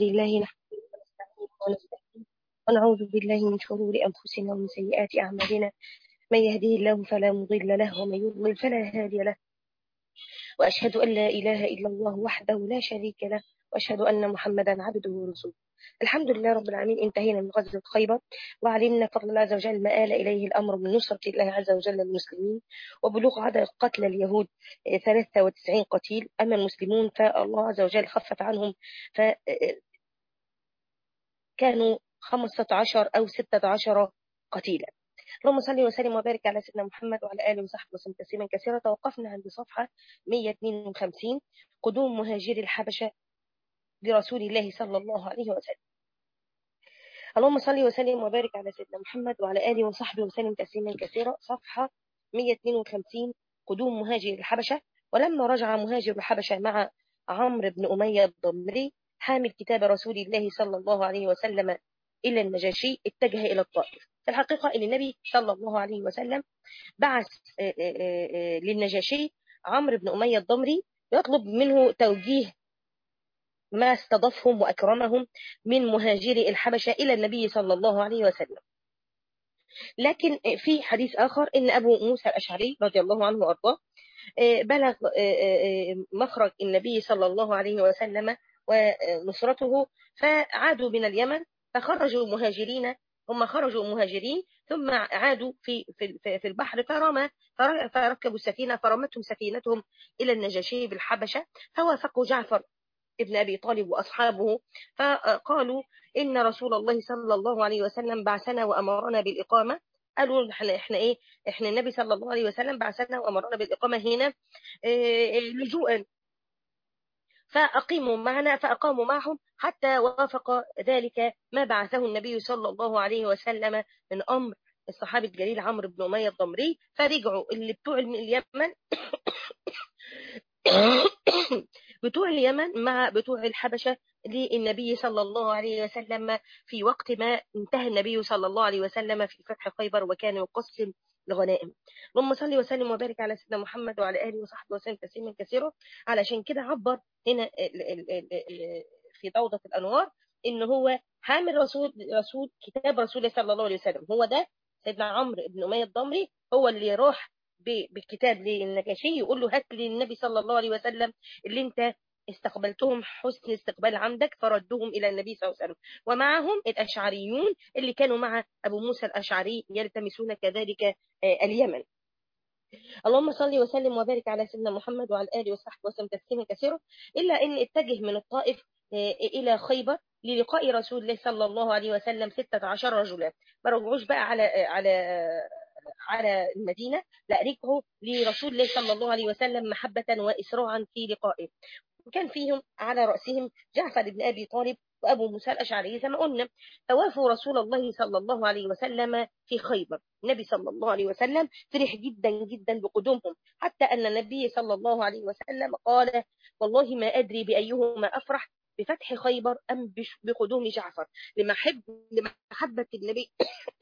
لله نحمده ونستعينه ونستهديه ونعوذ بالله من شرور أنفسنا ومن سيئات أعمالنا من يهده الله فلا مضل له ومن يضلل فلا هادي له وأشهد أن لا إله إلا الله وحده لا شريك له وأشهد أن محمدا عبده ورسوله الحمد لله رب العالمين انتهينا من غزوة خيبر وعلمنا فضل الله عز وجل ما آل إليه الأمر من نصرة الله عز وجل للمسلمين وبلوغ عدد قتل اليهود 93 قتيل أما المسلمون فالله عز وجل خفف عنهم ف كانوا 15 أو 16 قتيلا اللهم صل وسلم وبارك على سيدنا محمد وعلى آله وصحبه وسلم تسليما كثيرا توقفنا عند صفحة 152 قدوم مهاجري الحبشة لرسول الله صلى الله عليه وسلم اللهم صل وسلم وبارك على سيدنا محمد وعلى آله وصحبه وسلم تسليما كثيرا صفحة 152 قدوم مهاجر الحبشة ولما رجع مهاجر الحبشة مع عمرو بن أمية الضمري حامل كتاب رسول الله صلى الله عليه وسلم إلى النجاشي اتجه إلى الطائف في الحقيقة أن النبي صلى الله عليه وسلم بعث للنجاشي عمرو بن أمية الضمري يطلب منه توجيه ما استضافهم وأكرمهم من مهاجري الحبشة إلى النبي صلى الله عليه وسلم لكن في حديث آخر إن أبو موسى الأشعري رضي الله عنه وأرضاه بلغ مخرج النبي صلى الله عليه وسلم ونصرته فعادوا من اليمن فخرجوا مهاجرين هم خرجوا مهاجرين ثم عادوا في في في البحر فرمى فركبوا السفينه فرمتهم سفينتهم الى النجاشي بالحبشه فوافقوا جعفر ابن ابي طالب واصحابه فقالوا ان رسول الله صلى الله عليه وسلم بعثنا وامرنا بالاقامه قالوا احنا احنا ايه احنا النبي صلى الله عليه وسلم بعثنا وامرنا بالاقامه هنا لجوءا فأقيموا معنا فأقاموا معهم حتى وافق ذلك ما بعثه النبي صلى الله عليه وسلم من أمر الصحابي الجليل عمرو بن أمية الضمري فرجعوا اللي بتوع اليمن بتوع اليمن مع بتوع الحبشة للنبي صلى الله عليه وسلم في وقت ما انتهى النبي صلى الله عليه وسلم في فتح خيبر وكان يقسم الغنائم اللهم صل وسلم وبارك على سيدنا محمد وعلى اله وصحبه وسلم تسليما كثيرا علشان كده عبر هنا في دوضة الانوار ان هو حامل رسول رسول كتاب رسول الله صلى الله عليه وسلم هو ده سيدنا عمرو بن اميه الضمري هو اللي راح بالكتاب للنجاشي يقول له هات لي النبي صلى الله عليه وسلم اللي انت استقبلتهم حسن استقبال عندك فردهم إلى النبي صلى الله عليه وسلم ومعهم الأشعريون اللي كانوا مع أبو موسى الأشعري يلتمسون كذلك اليمن اللهم صل وسلم وبارك على سيدنا محمد وعلى آله وصحبه وسلم تسليما كثيرا إلا أن اتجه من الطائف إلى خيبر للقاء رسول الله صلى الله عليه وسلم 16 رجلا ما رجعوش بقى على على على المدينة لا رجعوا لرسول الله صلى الله عليه وسلم محبة وإسراعا في لقائه وكان فيهم على رأسهم جعفر بن أبي طالب وأبو موسى الأشعري زي ما قلنا توافوا رسول الله صلى الله عليه وسلم في خيبر النبي صلى الله عليه وسلم فرح جدا جدا بقدومهم حتى أن النبي صلى الله عليه وسلم قال والله ما أدري بأيهما أفرح بفتح خيبر أم بقدوم جعفر لمحب لمحبة النبي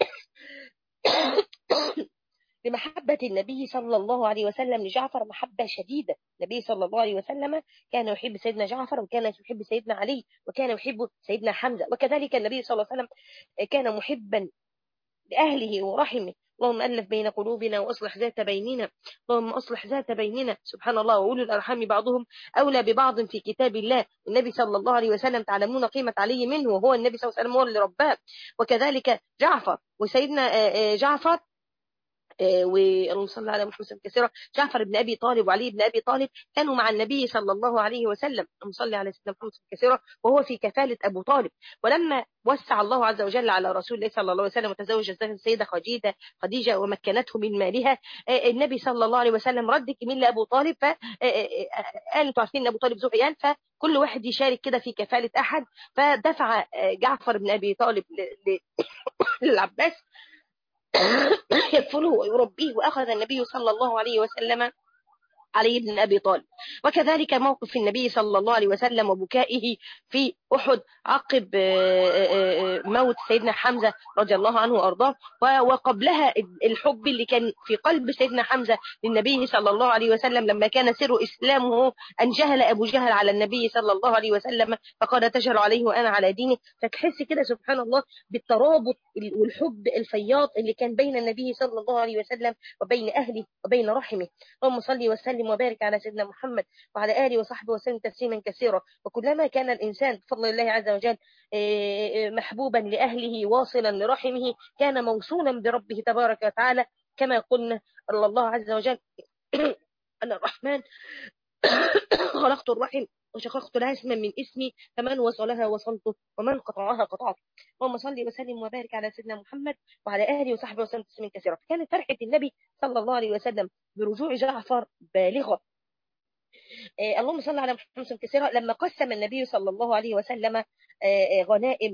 لمحبة النبي صلى الله عليه وسلم لجعفر محبة شديدة النبي صلى الله عليه وسلم كان يحب سيدنا جعفر وكان يحب سيدنا علي وكان يحب سيدنا حمزة وكذلك النبي صلى الله عليه وسلم كان محبا لأهله ورحمه اللهم ألف بين قلوبنا وأصلح ذات بيننا اللهم أصلح ذات بيننا سبحان الله وأولو الأرحام بعضهم أولى ببعض في كتاب الله النبي صلى الله عليه وسلم تعلمون قيمة علي منه وهو النبي صلى الله عليه وسلم هو اللي رباه وكذلك جعفر وسيدنا جعفر واللهم صل على محمد وسلم كثيرا جعفر بن ابي طالب وعلي بن ابي طالب كانوا مع النبي صلى الله عليه وسلم اللهم صل على سيدنا محمد كثيرا وهو في كفاله ابو طالب ولما وسع الله عز وجل على رسول الله صلى الله عليه وسلم وتزوج السيده خديجه خديجه ومكنته من مالها النبي صلى الله عليه وسلم رد كمين لابو طالب ف قال انتوا عارفين ان ابو طالب ذو عيال فكل واحد يشارك كده في كفاله احد فدفع جعفر بن ابي طالب للعباس يكفله ويربيه وأخذ النبي صلى الله عليه وسلم علي بن أبي طالب وكذلك موقف النبي صلى الله عليه وسلم وبكائه في أحد عقب موت سيدنا حمزة رضي الله عنه وأرضاه وقبلها الحب اللي كان في قلب سيدنا حمزة للنبي صلى الله عليه وسلم لما كان سر إسلامه أن جهل أبو جهل على النبي صلى الله عليه وسلم فقال تجهل عليه وأنا على دينه فتحس كده سبحان الله بالترابط والحب الفياض اللي كان بين النبي صلى الله عليه وسلم وبين أهله وبين رحمه اللهم صل وسلم وبارك على سيدنا محمد وعلى آله وصحبه وسلم تسليما كثيرا وكلما كان الإنسان بفضل الله عز وجل محبوبا لأهله واصلا لرحمه كان موصولا بربه تبارك وتعالى كما قلنا الله عز وجل أنا الرحمن خلقت الرحم وشققت لها اسما من اسمي فمن وصلها وصلته ومن قطعها قطعته اللهم صل وسلم وبارك على سيدنا محمد وعلى اله وصحبه وسلم تسليما كثيرا كانت فرحه النبي صلى الله عليه وسلم برجوع جعفر بالغه آه اللهم صل على محمد كثيرا لما قسم النبي صلى الله عليه وسلم آه غنائم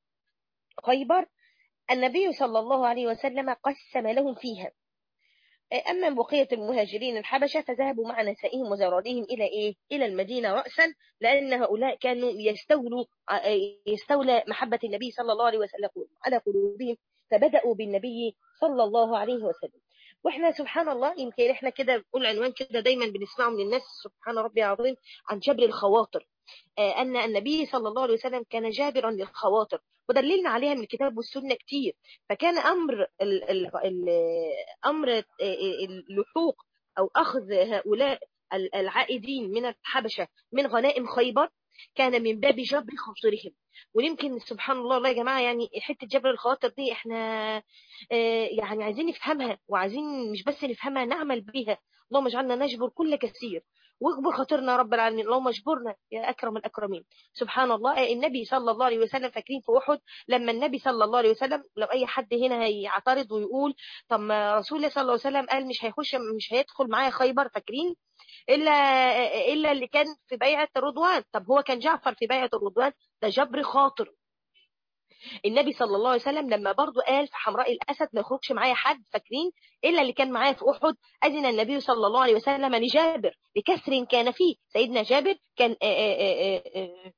خيبر النبي صلى الله عليه وسلم قسم لهم فيها أما بقية المهاجرين الحبشة فذهبوا مع نسائهم وزرارهم إلى إيه؟ إلى المدينة رأسا لأن هؤلاء كانوا يستولوا يستولى محبة النبي صلى الله عليه وسلم على قلوبهم فبدأوا بالنبي صلى الله عليه وسلم واحنا سبحان الله يمكن احنا كده بنقول عنوان كده دايما بنسمعه من الناس سبحان ربي العظيم عن جبر الخواطر أن النبي صلى الله عليه وسلم كان جابرا للخواطر ودللنا عليها من الكتاب والسنة كتير فكان أمر ال ال ال أمر اللحوق أو أخذ هؤلاء العائدين من الحبشة من غنائم خيبر كان من باب جبر خاطرهم ويمكن سبحان الله الله يا جماعة يعني حتة جبر الخواطر دي احنا يعني عايزين نفهمها وعايزين مش بس نفهمها نعمل بيها اللهم اجعلنا نجبر كل كثير واكبر خاطرنا يا رب العالمين اللهم اجبرنا يا اكرم الاكرمين سبحان الله النبي صلى الله عليه وسلم فاكرين في احد لما النبي صلى الله عليه وسلم لو اي حد هنا هيعترض ويقول طب ما رسول الله صلى الله عليه وسلم قال مش هيخش مش هيدخل معايا خيبر فاكرين الا الا اللي كان في بيعه الرضوان طب هو كان جعفر في بيعه الرضوان ده جبر خاطر النبي صلى الله عليه وسلم لما برضه قال في حمراء الاسد ما يخرجش معايا حد فاكرين الا اللي كان معايا في احد اذن النبي صلى الله عليه وسلم لجابر بكسر كان فيه سيدنا جابر كان آآ آآ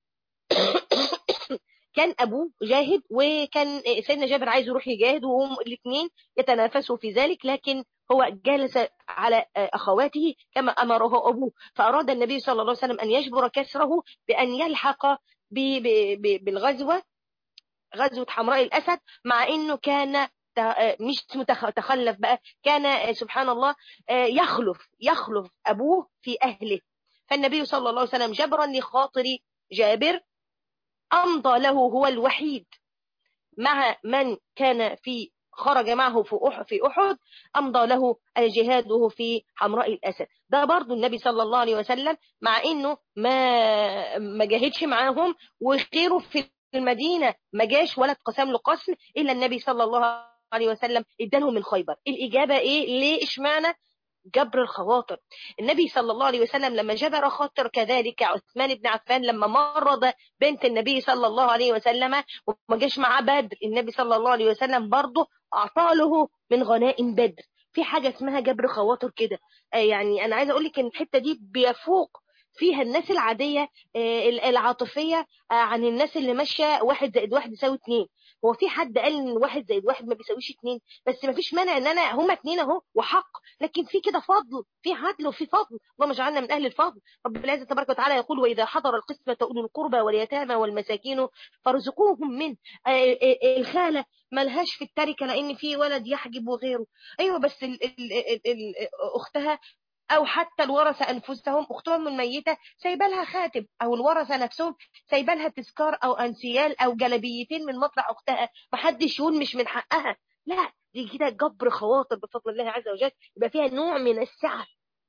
كان ابوه جاهد وكان سيدنا جابر عايز يروح يجاهد وهم الاثنين يتنافسوا في ذلك لكن هو جالس على أخواته كما أمره أبوه فأراد النبي صلى الله عليه وسلم أن يجبر كسره بأن يلحق بالغزوة غزوة حمراء الأسد مع أنه كان مش متخلف بقى كان سبحان الله يخلف يخلف أبوه في أهله فالنبي صلى الله عليه وسلم جبرا لخاطر جابر أمضى له هو الوحيد مع من كان في خرج معه في أحد, في أحد أمضى له جهاده في حمراء الأسد ده برضو النبي صلى الله عليه وسلم مع إنه ما ما جاهدش معاهم وخيره في المدينة ما جاش ولا اتقسم له قسم إلا النبي صلى الله عليه وسلم اداله من خيبر الإجابة إيه ليه إشمعنى جبر الخواطر النبي صلى الله عليه وسلم لما جبر خاطر كذلك عثمان بن عفان لما مرض بنت النبي صلى الله عليه وسلم وما جاش معاه بدر النبي صلى الله عليه وسلم برضه أعطى له من غنائم بدر في حاجة اسمها جبر خواطر كده يعني أنا عايزة أقول لك إن الحتة دي بيفوق فيها الناس العادية العاطفية عن الناس اللي ماشية واحد زائد واحد يساوي اتنين هو في حد قال ان واحد زائد واحد ما بيساويش اتنين بس ما فيش مانع ان انا هما اتنين اهو وحق لكن في كده فضل في عدل وفي فضل اللهم اجعلنا من اهل الفضل رب العزه تبارك وتعالى يقول واذا حضر القسمه اولو القربى واليتامى والمساكين فارزقوهم من الخاله ملهاش في التركه لان في ولد يحجب وغيره ايوه بس ال ال ال ال اختها او حتى الورثه انفسهم اختهم الميته سايبه لها خاتم او الورثه نفسهم سايبه لها تذكار او انسيال او جلبيتين من مطلع اختها محدش يقول مش من حقها لا دي كده جبر خواطر بفضل الله عز وجل يبقى فيها نوع من السعه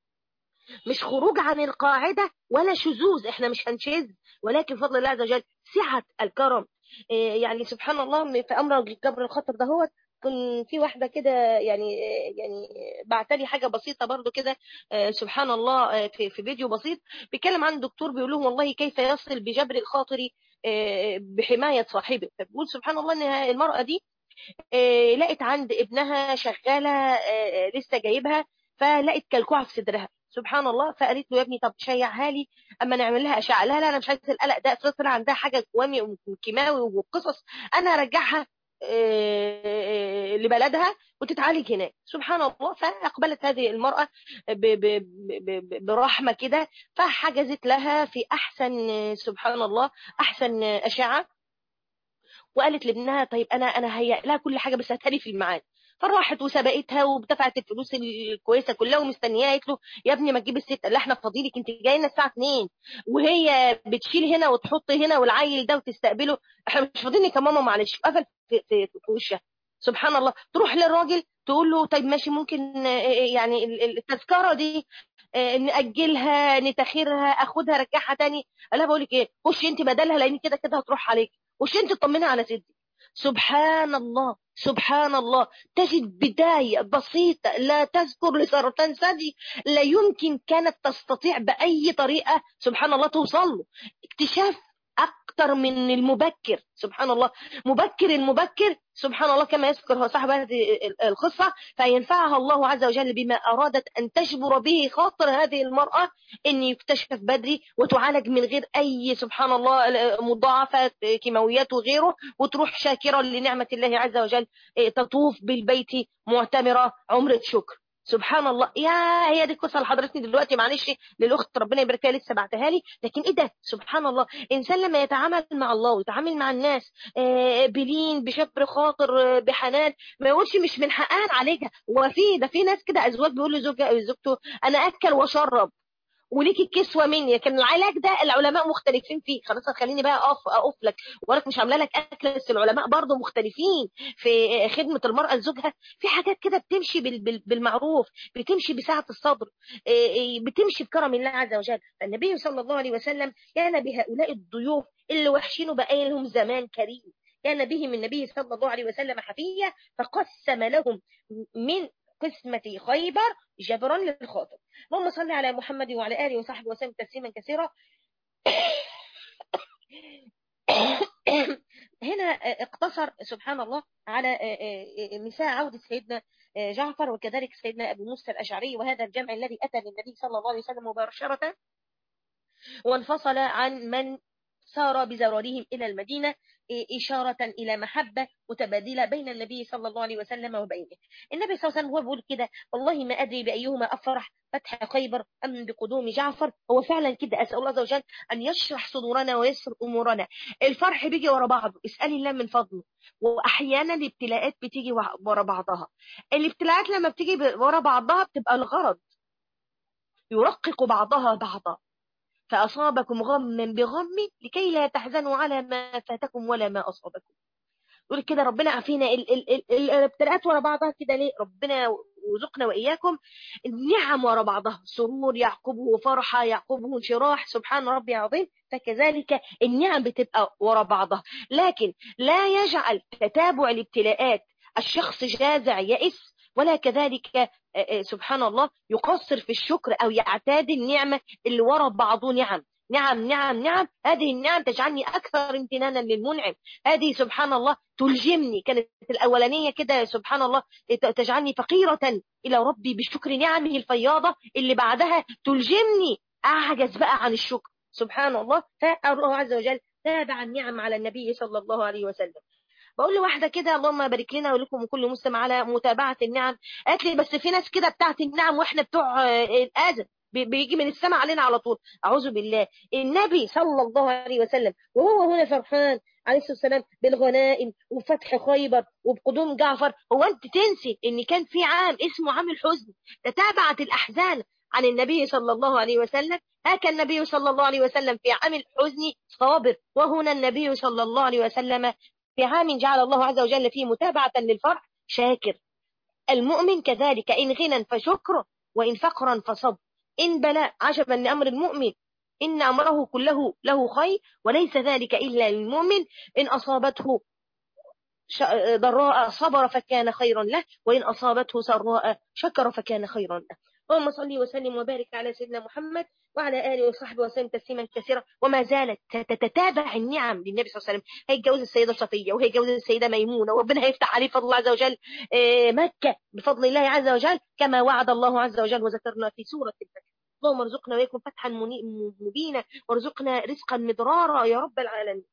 مش خروج عن القاعده ولا شذوذ احنا مش هنشذ ولكن بفضل الله عز وجل سعه الكرم يعني سبحان الله في امر جبر الخطر ده هو كان في واحده كده يعني يعني بعتلي حاجه بسيطه برضو كده سبحان الله في في فيديو بسيط بيتكلم عن دكتور بيقول لهم والله كيف يصل بجبر الخاطر بحمايه صاحبه فبيقول سبحان الله ان المراه دي لقت عند ابنها شغاله لسه جايبها فلقت كلكوعه في صدرها سبحان الله فقالت له يا ابني طب شيعها لي اما نعمل لها اشعه لا لا انا مش عايزه القلق ده افرض طلع عندها حاجه قوامي وكيماوي وقصص انا ارجعها لبلدها وتتعالج هناك سبحان الله فاقبلت هذه المراه برحمه كده فحجزت لها في احسن سبحان الله احسن اشعه وقالت لابنها طيب انا انا هيئ لها كل حاجه بس هاتها لي في الميعاد فراحت وسبقتها ودفعت الفلوس الكويسه كلها ومستنياها قالت له يا ابني ما تجيب الست لا احنا فاضيلك انت جايه لنا الساعه 2 وهي بتشيل هنا وتحط هنا والعيل ده وتستقبله احنا مش فاضيين يا ماما معلش قفل في, في, في وشها سبحان الله تروح للراجل تقول له طيب ماشي ممكن يعني التذكره دي ناجلها نتاخرها اخدها رجعها تاني انا بقول لك ايه خشي انت بدلها لان كده كده هتروح عليك خشي انت اطمني على ستي سبحان الله سبحان الله تجد بداية بسيطة لا تذكر لسرطان ثدي لا يمكن كانت تستطيع بأي طريقة سبحان الله توصل له اكتشاف أكثر من المبكر سبحان الله مبكر المبكر سبحان الله كما يذكر هو صاحب هذه القصة فينفعها الله عز وجل بما أرادت أن تجبر به خاطر هذه المرأة أن يكتشف بدري وتعالج من غير أي سبحان الله مضاعفات كيماويات وغيره وتروح شاكرا لنعمة الله عز وجل تطوف بالبيت معتمرة عمرة شكر سبحان الله يا هي دي القصه اللي حضرتني دلوقتي معلش للاخت ربنا يبارك فيها لسه بعتها لي لكن ايه ده سبحان الله انسان لما يتعامل مع الله ويتعامل مع الناس بلين بشبر خاطر بحنان ما يقولش مش من حقها نعالجها هو في ده في ناس كده ازواج بيقول لزوجها او زوجته انا اكل واشرب وليكي الكسوه مني لكن العلاج ده العلماء مختلفين فيه خلاص خليني بقى اقف اقف لك ولك مش عامله لك اكل بس العلماء برضه مختلفين في خدمه المراه لزوجها في حاجات كده بتمشي بالمعروف بتمشي بسعه الصدر بتمشي بكرم الله عز وجل فالنبي صلى الله عليه وسلم كان بهؤلاء الضيوف اللي وحشين وبقى لهم زمان كريم كان بهم النبي صلى الله عليه وسلم حفية فقسم لهم من قسمة خيبر جبرا للخاطر اللهم صل على محمد وعلى آله وصحبه وسلم تسليما كثيرا هنا اقتصر سبحان الله على نساء عودة سيدنا جعفر وكذلك سيدنا أبو موسى الأشعري وهذا الجمع الذي أتى للنبي صلى الله عليه وسلم مباشرة وانفصل عن من سار بزرارهم إلى المدينة إشارة إلى محبة متبادلة بين النبي صلى الله عليه وسلم وبينه النبي صلى الله عليه وسلم هو بيقول كده والله ما أدري بأيهما أفرح فتح خيبر أم بقدوم جعفر هو فعلا كده أسأل الله عز وجل أن يشرح صدورنا ويسر أمورنا الفرح بيجي ورا بعضه اسألي الله من فضله وأحيانا الابتلاءات بتيجي ورا بعضها الابتلاءات لما بتيجي ورا بعضها بتبقى الغرض يرقق بعضها بعضا فأصابكم غما بغم لكي لا تحزنوا على ما فاتكم ولا ما أصابكم يقول كده ربنا عافينا الابتلاءات ورا بعضها كده ليه ربنا وزقنا وإياكم النعم ورا بعضها سرور يعقبه فرحة يعقبه انشراح سبحان ربي عظيم فكذلك النعم بتبقى ورا بعضها لكن لا يجعل تتابع الابتلاءات الشخص جازع يئس ولا كذلك سبحان الله يقصر في الشكر أو يعتاد النعمة اللي ورا بعضه نعم نعم نعم نعم هذه النعم تجعلني أكثر امتنانا للمنعم هذه سبحان الله تلجمني كانت الأولانية كده سبحان الله تجعلني فقيرة إلى ربي بشكر نعمه الفياضة اللي بعدها تلجمني أعجز بقى عن الشكر سبحان الله فالله عز وجل تابع النعم على النبي صلى الله عليه وسلم بقول لواحده كده اللهم بارك لنا ولكم وكل مسلم على متابعه النعم قالت لي بس في ناس كده بتاعت النعم واحنا بتوع الاذى بيجي من السماء علينا على طول اعوذ بالله النبي صلى الله عليه وسلم وهو هنا فرحان عليه الصلاه والسلام بالغنائم وفتح خيبر وبقدوم جعفر هو انت تنسي ان كان في عام اسمه عام الحزن تتابعت الاحزان عن النبي صلى الله عليه وسلم هكا النبي صلى الله عليه وسلم في عام الحزن صابر وهنا النبي صلى الله عليه وسلم في عام جعل الله عز وجل فيه متابعة للفرح شاكر المؤمن كذلك إن غنى فشكر وإن فقرا فصبر إن بلاء عجبا لأمر المؤمن إن أمره كله له خير وليس ذلك إلا للمؤمن إن أصابته ضراء صبر فكان خيرا له وإن أصابته سراء شكر فكان خيرا له اللهم صل وسلم وبارك على سيدنا محمد وعلى آله وصحبه وسلم تسليما كثيرا وما زالت تتتابع النعم للنبي صلى الله عليه وسلم هيتجوز السيدة صفية وهيتجوز السيدة ميمونة وربنا هيفتح عليه فضل الله عز وجل مكة بفضل الله عز وجل كما وعد الله عز وجل وذكرنا في سورة الفتح اللهم ارزقنا وإياكم فتحا مبينا وارزقنا رزقا مدرارا يا رب العالمين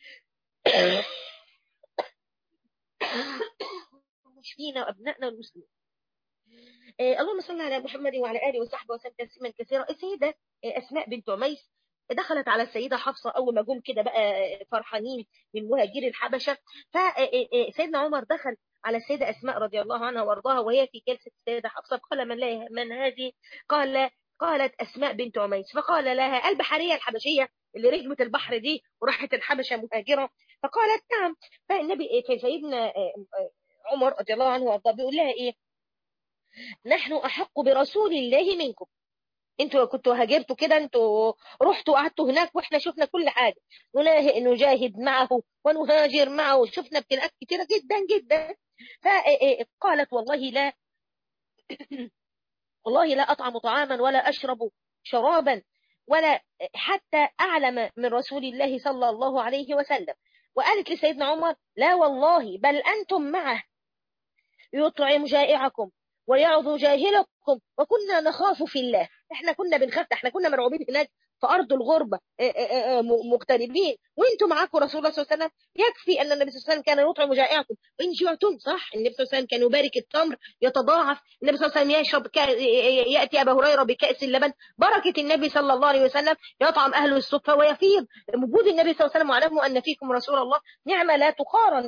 فينا وأبنائنا المسلمين آه اللهم صل على محمد وعلى آله وصحبه وسلم تسليما كثيرا السيدة آه أسماء بنت عميس دخلت على السيدة حفصة أول ما جم كده بقى فرحانين من مهاجري الحبشة فسيدنا عمر دخل على السيدة أسماء رضي الله عنها وارضاها وهي في جلسة السيدة حفصة قال من, لا من هذه قال قالت أسماء بنت عميس فقال لها البحرية الحبشية اللي ركبت البحر دي وراحت الحبشة مهاجرة فقالت نعم فالنبي سيدنا عمر رضي الله عنه وارضاه بيقول لها ايه نحن احق برسول الله منكم انتوا كنتوا هاجرتوا كده انتوا رحتوا قعدتوا هناك واحنا شفنا كل حاجه نجاهد معه ونهاجر معه شفنا ابتلاءات كتيره جدا جدا فقالت والله لا والله لا اطعم طعاما ولا اشرب شرابا ولا حتى اعلم من رسول الله صلى الله عليه وسلم وقالت لسيدنا عمر لا والله بل أنتم معه يطعم جائعكم ويعظ جاهلكم وكنا نخاف في الله احنا كنا بنخاف احنا كنا مرعوبين هناك في أرض الغربة مغتربين وانتم معاكم رسول الله صلى الله عليه وسلم يكفي أن النبي صلى الله عليه وسلم كان يطعم جائعكم وإن جعتم صح النبي صلى الله عليه وسلم كان يبارك التمر يتضاعف النبي صلى الله عليه وسلم يشرب كا... يأتي أبا هريرة بكأس اللبن بركة النبي صلى الله عليه وسلم يطعم أهل الصفة ويفيض وجود النبي صلى الله عليه وسلم واعلموا أن فيكم رسول الله نعمة لا تقارن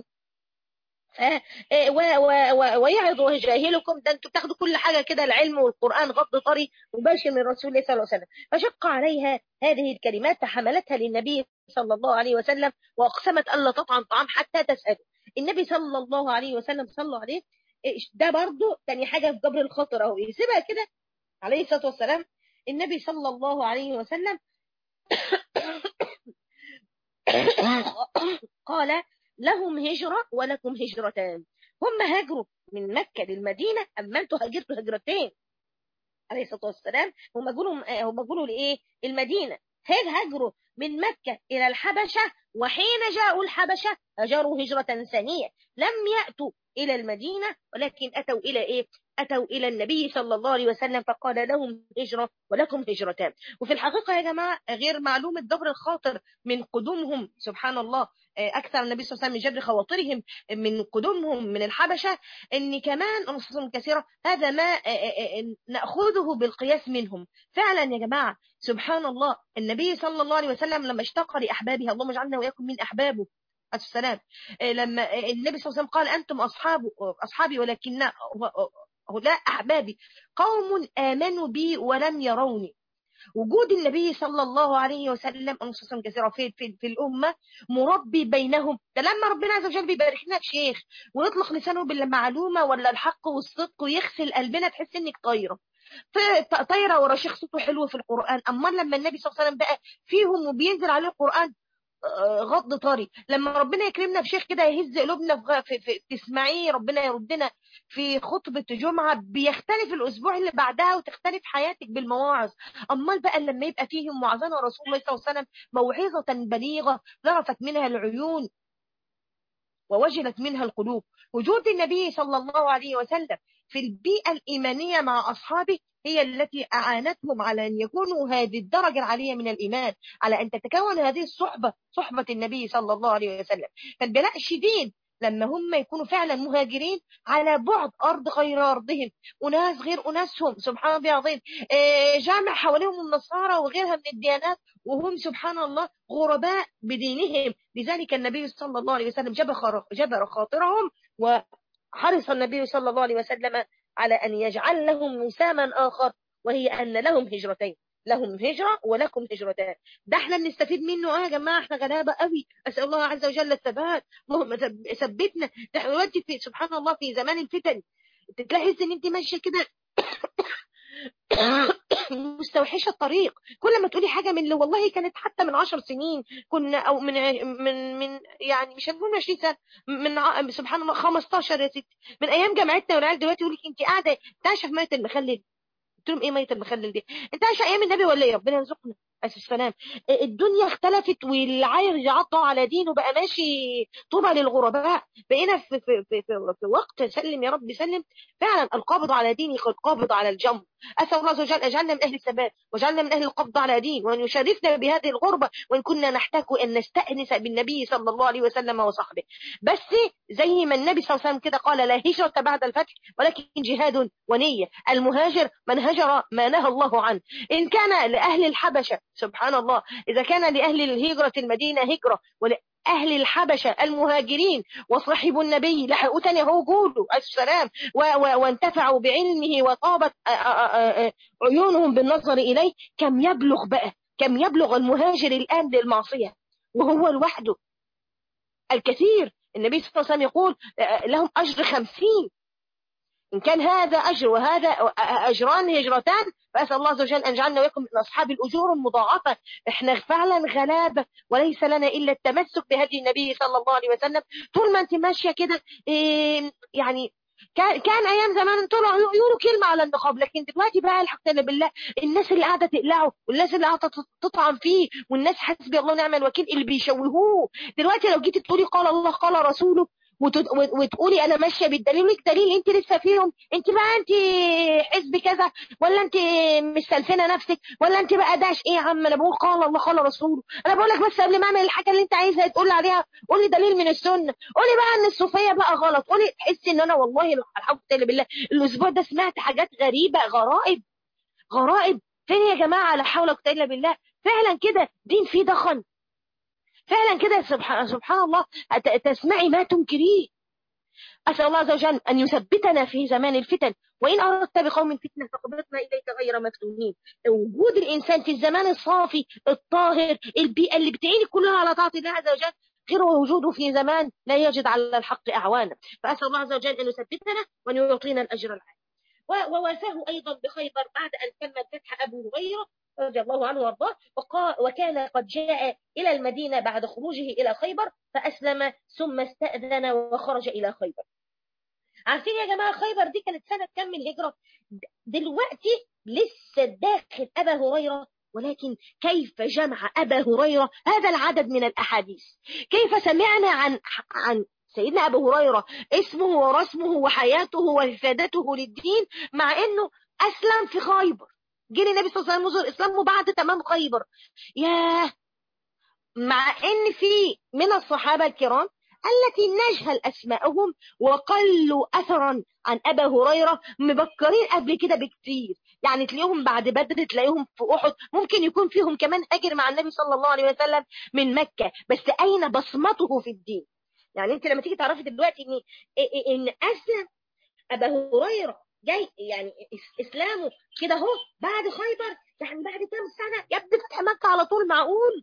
ويعظ جاهلكم ده انتوا بتاخدوا كل حاجه كده العلم والقران غض طري مباشر من رسول الله صلى الله عليه وسلم فشق عليها هذه الكلمات فحملتها للنبي صلى الله عليه وسلم واقسمت الا تطعم طعام حتى تساله النبي صلى الله عليه وسلم صلى عليه ده برضه تاني حاجه في جبر الخاطر اهو يسيبها كده عليه الصلاه والسلام النبي صلى الله عليه وسلم قال لهم هجرة ولكم هجرتان هم هاجروا من مكة للمدينة أما أنتوا هاجرتوا هجرتين عليه الصلاة والسلام هم جولوا هم جولوا لإيه المدينة هل هاجروا من مكة إلى الحبشة وحين جاءوا الحبشة هجروا هجرة ثانية لم يأتوا إلى المدينة ولكن أتوا إلى إيه أتوا إلى النبي صلى الله عليه وسلم فقال لهم هجرة ولكم هجرتان وفي الحقيقة يا جماعة غير معلومة جبر الخاطر من قدومهم سبحان الله أكثر النبي صلى الله عليه وسلم من جبر خواطرهم من قدومهم من الحبشة أن كمان نصوصهم كثيرة هذا ما نأخذه بالقياس منهم فعلا يا جماعة سبحان الله النبي صلى الله عليه وسلم لما اشتاق لأحبابه اللهم اجعلنا وإياكم من أحبابه السلام لما النبي صلى الله عليه وسلم قال أنتم أصحاب أصحابي ولكن لا أحبابي قوم آمنوا بي ولم يروني وجود النبي صلى الله عليه وسلم أنصصا كثيرة في, في, في الأمة مربي بينهم ده لما ربنا عز وجل بيبارك لنا بشيخ ويطلق لسانه بالمعلومة ولا الحق والصدق ويغسل قلبنا تحس إنك طايرة طايرة ورا شيخ صوته حلو في القرآن أما لما النبي صلى الله عليه وسلم بقى فيهم وبينزل عليه القرآن غض طري لما ربنا يكرمنا بشيخ كده يهز قلوبنا في, في تسمعيه ربنا يردنا في خطبة جمعة بيختلف الأسبوع اللي بعدها وتختلف حياتك بالمواعظ أمال بقى لما يبقى فيهم وعظنا رسول الله صلى الله عليه وسلم موعظة بليغة ذرفت منها العيون ووجلت منها القلوب وجود النبي صلى الله عليه وسلم في البيئة الإيمانية مع أصحابه هي التي أعانتهم على أن يكونوا هذه الدرجة العالية من الإيمان على أن تتكون هذه الصحبة صحبة النبي صلى الله عليه وسلم فالبلاء شديد لما هم يكونوا فعلا مهاجرين على بعد أرض غير أرضهم وناس غير أناسهم سبحان الله العظيم جامع حواليهم النصارى وغيرها من الديانات وهم سبحان الله غرباء بدينهم لذلك النبي صلى الله عليه وسلم جبر خاطرهم وحرص النبي صلى الله عليه وسلم على أن يجعل لهم مساما آخر وهي أن لهم هجرتين لهم هجرة ولكم هجرتان ده احنا بنستفيد منه اه يا جماعة احنا غلابة قوي أسأل الله عز وجل الثبات اللهم ثبتنا ده احنا دلوقتي في سبحان الله في زمان الفتن تلاحظ ان انت ماشية كده مستوحشة الطريق كل ما تقولي حاجة من اللي والله كانت حتى من عشر سنين كنا أو من من من يعني مش هنقول 20 سنة من سبحان الله 15 يا ستي من أيام جامعتنا والعيال دلوقتي يقول لك أنت قاعدة تعشى في مية المخلل قلت لهم إيه مية المخلل دي أنت عايشة أيام النبي ولا إيه ربنا يرزقنا عليه السلام الدنيا اختلفت واللي عايز يعطى على دينه بقى ماشي طوبى للغرباء بقينا في, في, في, في, في وقت سلم يا رب سلم فعلا القابض على ديني قد قابض على الجمر أسأل الله عز وجل أجعلنا من أهل الثبات واجعلنا من أهل القبض على دين وأن يشرفنا بهذه الغربة وإن كنا نحتاج أن نستأنس بالنبي صلى الله عليه وسلم وصحبه بس زي ما النبي صلى الله عليه وسلم كده قال لا هجرة بعد الفتح ولكن جهاد ونية المهاجر من هجر ما نهى الله عنه إن كان لأهل الحبشة سبحان الله إذا كان لأهل الهجرة المدينة هجرة أهل الحبشة المهاجرين وصحبوا النبي لحقوا تاني هو جوده السلام وانتفعوا بعلمه وطابت عيونهم بالنظر إليه كم يبلغ بقى كم يبلغ المهاجر الآن للمعصية وهو لوحده الكثير النبي صلى الله عليه وسلم يقول لهم أجر خمسين إن كان هذا أجر وهذا أجران هجرتان فأسأل الله عز وجل أن يجعلنا ويكم من أصحاب الأجور المضاعفة إحنا فعلا غلابة وليس لنا إلا التمسك بهدي النبي صلى الله عليه وسلم طول ما أنت ماشية كده إيه يعني كان كان ايام زمان طلعوا يقولوا كلمه على النقاب لكن دلوقتي بقى الحق بالله الناس اللي قاعده تقلعه والناس اللي قاعده تطعن فيه والناس حسبي الله ونعم الوكيل اللي بيشوهوه دلوقتي لو جيتي تقولي قال الله قال رسوله وتقولي انا ماشيه بالدليل لك دليل انت لسه فيهم انت بقى انت حزب كذا ولا انت مستلفنه نفسك ولا انت بقى داش ايه يا عم انا بقول قال الله قال رسوله انا بقول لك بس قبل ما اعمل الحاجه اللي انت عايزها تقول عليها قولي دليل من السنه قولي بقى ان الصوفيه بقى غلط قولي تحسي ان انا والله الحمد لله بالله الاسبوع ده سمعت حاجات غريبه غرائب غرائب فين يا جماعه لا حول ولا قوه الا بالله فعلا كده دين فيه دخن فعلا كده سبحان, سبحان الله تسمعي ما تنكريه أسأل الله عز وجل أن يثبتنا في زمان الفتن وإن أردت بقوم فتنة فقبضنا إليك غير مفتونين وجود الإنسان في الزمان الصافي الطاهر البيئة اللي بتعيني كلها على طاعة الله عز وجل غير وجوده في زمان لا يجد على الحق أعوانا فأسأل الله عز وجل أن يثبتنا وأن يعطينا الأجر العالي ووافاه أيضا بخيبر بعد أن تم فتح أبو هريرة رضي الله عنه وارضاه وكان قد جاء إلى المدينة بعد خروجه إلى خيبر فأسلم ثم استأذن وخرج إلى خيبر عارفين يا جماعة خيبر دي كانت سنة كم من الهجرة دلوقتي لسه داخل أبا هريرة ولكن كيف جمع أبا هريرة هذا العدد من الأحاديث كيف سمعنا عن عن سيدنا أبو هريرة اسمه ورسمه وحياته وإفادته للدين مع أنه أسلم في خيبر جه النبي صلى الله عليه وسلم اسلامه بعد تمام خيبر ياه مع ان في من الصحابه الكرام التي نجهل اسماءهم وقلوا اثرا عن ابا هريره مبكرين قبل كده بكتير يعني تلاقيهم بعد بدر تلاقيهم في احد ممكن يكون فيهم كمان هاجر مع النبي صلى الله عليه وسلم من مكه بس اين بصمته في الدين يعني انت لما تيجي تعرفي دلوقتي ان ان اسلم ابا هريره جاي يعني اسلامه كده اهو بعد خيبر يعني بعد كام سنه يبدا فتح مكه على طول معقول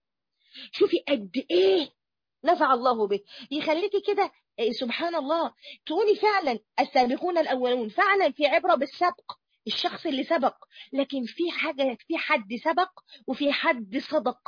شوفي قد ايه نفع الله به يخليكي كده سبحان الله تقولي فعلا السابقون الاولون فعلا في عبره بالسبق الشخص اللي سبق لكن في حاجه في حد سبق وفي حد صدق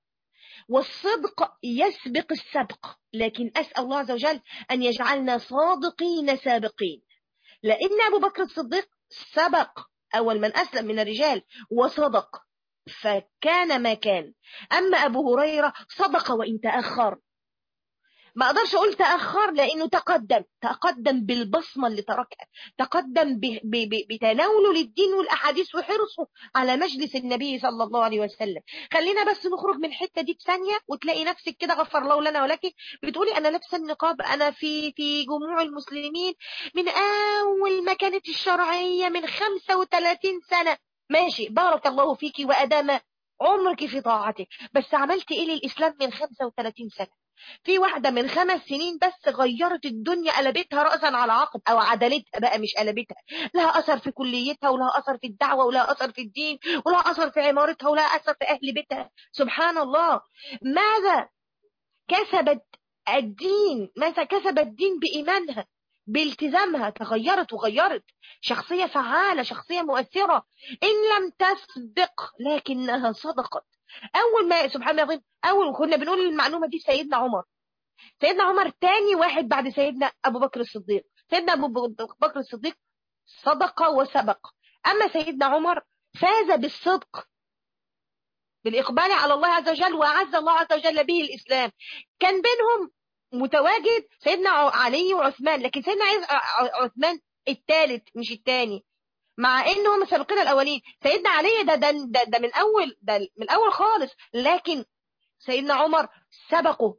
والصدق يسبق السبق لكن اسال الله عز وجل ان يجعلنا صادقين سابقين لأن أبو بكر الصديق سبق أول من أسلم من الرجال وصدق فكان ما كان أما أبو هريرة صدق وإن تأخر ما أقدرش أقول تأخر لأنه تقدم تقدم بالبصمة اللي تركها تقدم بتناوله للدين والأحاديث وحرصه على مجلس النبي صلى الله عليه وسلم خلينا بس نخرج من الحتة دي بثانية وتلاقي نفسك كده غفر الله لنا ولكن بتقولي أنا لابسة النقاب أنا في في جموع المسلمين من أول ما كانت الشرعية من 35 سنة ماشي بارك الله فيك وأدام عمرك في طاعتك بس عملت إيه للإسلام من 35 سنة في واحدة من خمس سنين بس غيرت الدنيا قلبتها رأسا على عقب أو عدلتها بقى مش قلبتها لها أثر في كليتها ولها أثر في الدعوة ولها أثر في الدين ولها أثر في عمارتها ولها أثر في أهل بيتها سبحان الله ماذا كسبت الدين ماذا كسب الدين بإيمانها بالتزامها تغيرت وغيرت شخصية فعالة شخصية مؤثرة إن لم تسبق لكنها صدقت اول ما سبحان الله العظيم اول كنا بنقول المعلومه دي سيدنا عمر سيدنا عمر تاني واحد بعد سيدنا ابو بكر الصديق سيدنا ابو بكر الصديق صدق وسبق اما سيدنا عمر فاز بالصدق بالاقبال على الله عز وجل واعز الله عز وجل به الاسلام كان بينهم متواجد سيدنا علي وعثمان لكن سيدنا عثمان الثالث مش الثاني مع انهم السابقين الاولين سيدنا علي ده ده ده, ده من اول ده من الاول خالص لكن سيدنا عمر سبقه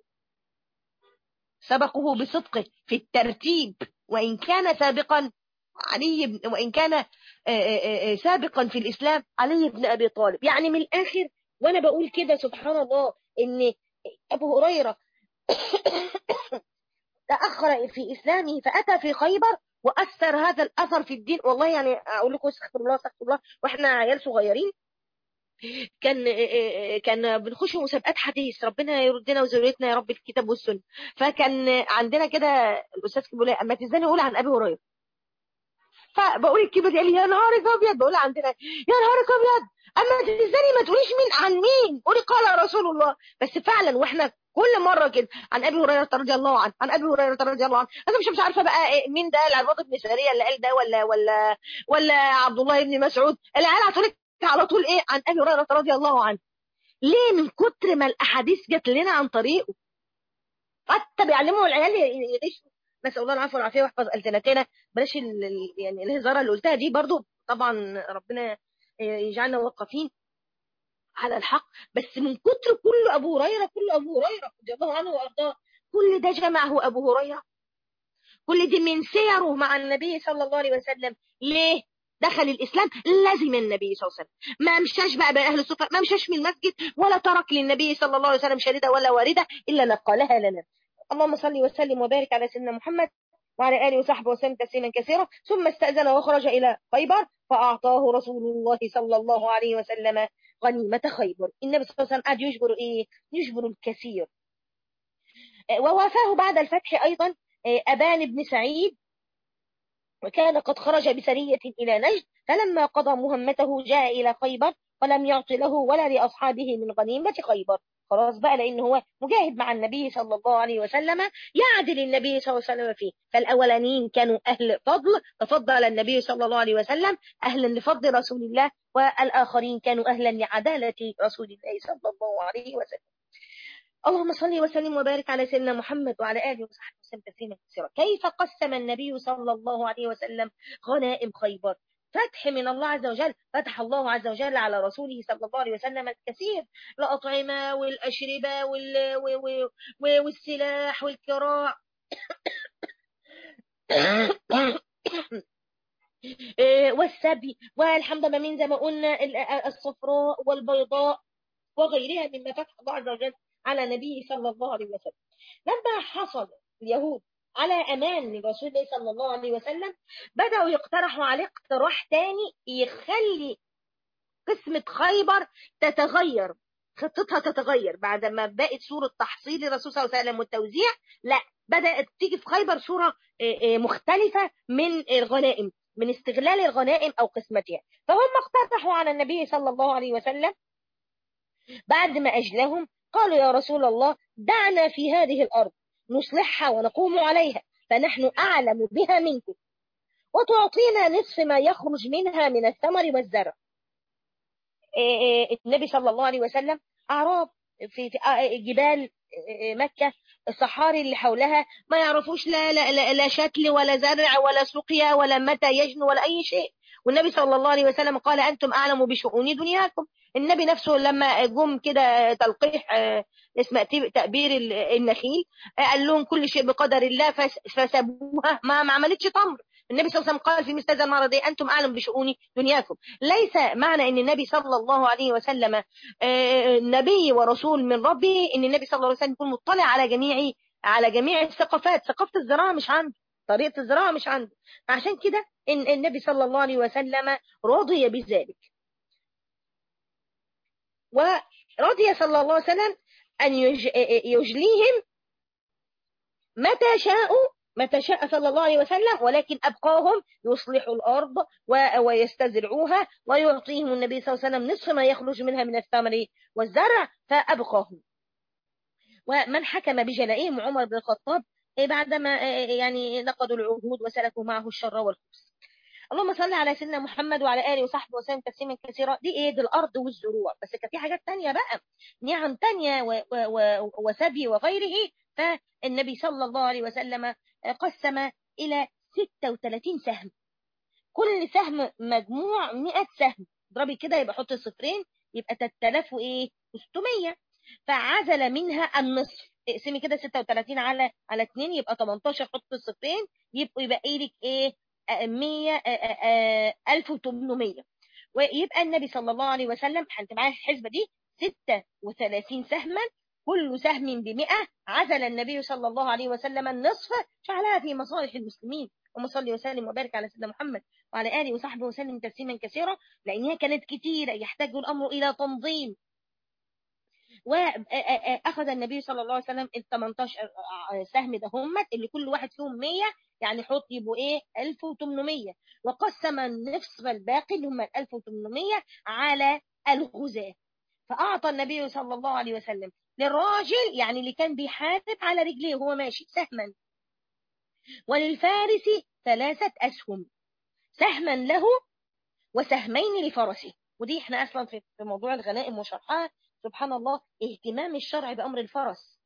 سبقه بصدقه في الترتيب وان كان سابقا علي بن وان كان سابقا في الاسلام علي بن ابي طالب يعني من الاخر وانا بقول كده سبحان الله ان ابو هريره تاخر في اسلامه فاتى في خيبر واثر هذا الاثر في الدين والله يعني اقول لكم استغفر الله استغفر الله واحنا عيال صغيرين كان كان بنخش مسابقات حديث ربنا يردنا وذريتنا يا رب الكتاب والسنه فكان عندنا كده الاستاذ كان بيقول اما تزني قول عن ابي هريره فبقول الكلمه دي قال لي يا نهارك ابيض بقول عندنا يا نهارك ابيض اما تزني ما تقوليش مين عن مين قولي قال رسول الله بس فعلا واحنا كل مره كده عن ابي هريره رضي الله عنه عن ابي هريره رضي الله عنه انا مش مش عارفه بقى مين ده العباد بن ساريه اللي قال ده ولا ولا ولا عبد الله بن مسعود العيال هتقول على طول ايه عن ابي هريره رضي الله عنه ليه من كتر ما الاحاديث جت لنا عن طريقه حتى بيعلموا العيال يغشوا نسال الله العفو والعافيه ويحفظ السنتنا بلاش يعني الهزاره اللي قلتها دي برضو طبعا ربنا يجعلنا موقفين على الحق بس من كتر كل ابو هريره كل ابو هريره رضي الله عنه وارضاه كل ده جمعه ابو هريره كل دي من سيره مع النبي صلى الله عليه وسلم ليه دخل الاسلام لازم النبي صلى الله عليه وسلم ما مشاش بقى باهل الصفه ما مشاش من المسجد ولا ترك للنبي صلى الله عليه وسلم شريده ولا وارده الا نقلها لنا اللهم صل وسلم وبارك على سيدنا محمد وعلى اله وصحبه وسلم تسليما كثيرا ثم استاذن وخرج الى خيبر فاعطاه رسول الله صلى الله عليه وسلم غنيمه خيبر النبي صلى الله عليه وسلم قعد يجبر ايه يجبر الكثير ووافاه بعد الفتح ايضا ابان بن سعيد وكان قد خرج بسرية إلى نجد فلما قضى مهمته جاء إلى خيبر ولم يعط له ولا لأصحابه من غنيمة خيبر خلاص بقى لأن هو مجاهد مع النبي صلى الله عليه وسلم يعدل النبي صلى الله عليه وسلم فيه فالأولانيين كانوا أهل فضل تفضل النبي صلى الله عليه وسلم أهلا لفضل رسول الله والآخرين كانوا أهلا لعدالة رسول الله صلى الله عليه وسلم اللهم صل وسلم وبارك على سيدنا محمد وعلى اله وصحبه وسلم تسليما كثيرا كيف قسم النبي صلى الله عليه وسلم غنائم خيبر فتح من الله عز وجل فتح الله عز وجل على رسوله صلى الله عليه وسلم الكثير الأطعمة والأشربة وال... والسلاح والكراع والسبي والحمد من زي ما قلنا الصفراء والبيضاء وغيرها مما فتح الله عز وجل على نبيه صلى الله عليه وسلم لما حصل اليهود على امان لرسول الله صلى الله عليه وسلم بداوا يقترحوا عليه اقتراح تاني يخلي قسمة خيبر تتغير خطتها تتغير بعد ما بقت صورة تحصيل الرسول صلى الله عليه وسلم والتوزيع لا بدأت تيجي في خيبر صورة مختلفة من الغنائم من استغلال الغنائم أو قسمتها فهم اقترحوا على النبي صلى الله عليه وسلم بعد ما أجلهم قالوا يا رسول الله دعنا في هذه الأرض نصلحها ونقوم عليها فنحن أعلم بها منكم وتعطينا نصف ما يخرج منها من الثمر والزرع النبي صلى الله عليه وسلم أعراب في جبال مكة الصحاري اللي حولها ما يعرفوش لا, لا, لا, لا شتل ولا زرع ولا سقيا ولا متى يجن ولا أي شيء والنبي صلى الله عليه وسلم قال أنتم أعلم بشؤون دنياكم النبي نفسه لما جم كده تلقيح اسمه تأبير النخيل قال لهم كل شيء بقدر الله فسبوها ما, ما عملتش تمر النبي صلى الله عليه وسلم قال في مثل هذا المرض أنتم أعلم بشؤون دنياكم ليس معنى أن النبي صلى الله عليه وسلم نبي ورسول من ربه أن النبي صلى الله عليه وسلم يكون مطلع على جميع على جميع الثقافات ثقافة الزراعة مش عنده طريقة الزراعة مش عنده عشان كده إن النبي صلى الله عليه وسلم رضي بذلك ورضي صلى الله عليه وسلم أن يجليهم متى شاءوا متى شاء صلى الله عليه وسلم ولكن أبقاهم يصلحوا الأرض ويستزرعوها ويعطيهم النبي صلى الله عليه وسلم نصف ما يخرج منها من الثمر والزرع فأبقاهم ومن حكم بجلائهم عمر بن الخطاب بعدما يعني نقضوا العهود وسلكوا معه الشر والخبث اللهم صل على سيدنا محمد وعلى اله وصحبه وسلم تسليما كثيرا دي ايه دي الارض والزروع بس كان في حاجات تانية بقى نعم تانية وسبي وغيره فالنبي صلى الله عليه وسلم قسم الى 36 سهم كل سهم مجموع 100 سهم اضربي كده يبقى حطي صفرين يبقى 3000 وايه 600 فعزل منها النصف اقسمي كده 36 على على 2 يبقى 18 حطي صفرين يبقى يبقى لك ايه 100 1800 ويبقى النبي صلى الله عليه وسلم انت معايا الحسبه دي 36 سهما كل سهم بمئة عزل النبي صلى الله عليه وسلم النصف جعلها في مصالح المسلمين اللهم صل وسلم وبارك على سيدنا محمد وعلى اله وصحبه وسلم تسليما كثيرا لانها كانت كثيره يحتاج الامر الى تنظيم واخذ النبي صلى الله عليه وسلم ال 18 سهم ده هم اللي كل واحد فيهم 100 يعني حط يبقوا ايه 1800 وقسم النصف الباقي اللي هم 1800 على الغزاة فاعطى النبي صلى الله عليه وسلم للراجل يعني اللي كان بيحارب على رجليه وهو ماشي سهما وللفارس ثلاثة أسهم سهما له وسهمين لفرسه ودي احنا اصلا في موضوع الغنائم وشرحها سبحان الله اهتمام الشرع بأمر الفرس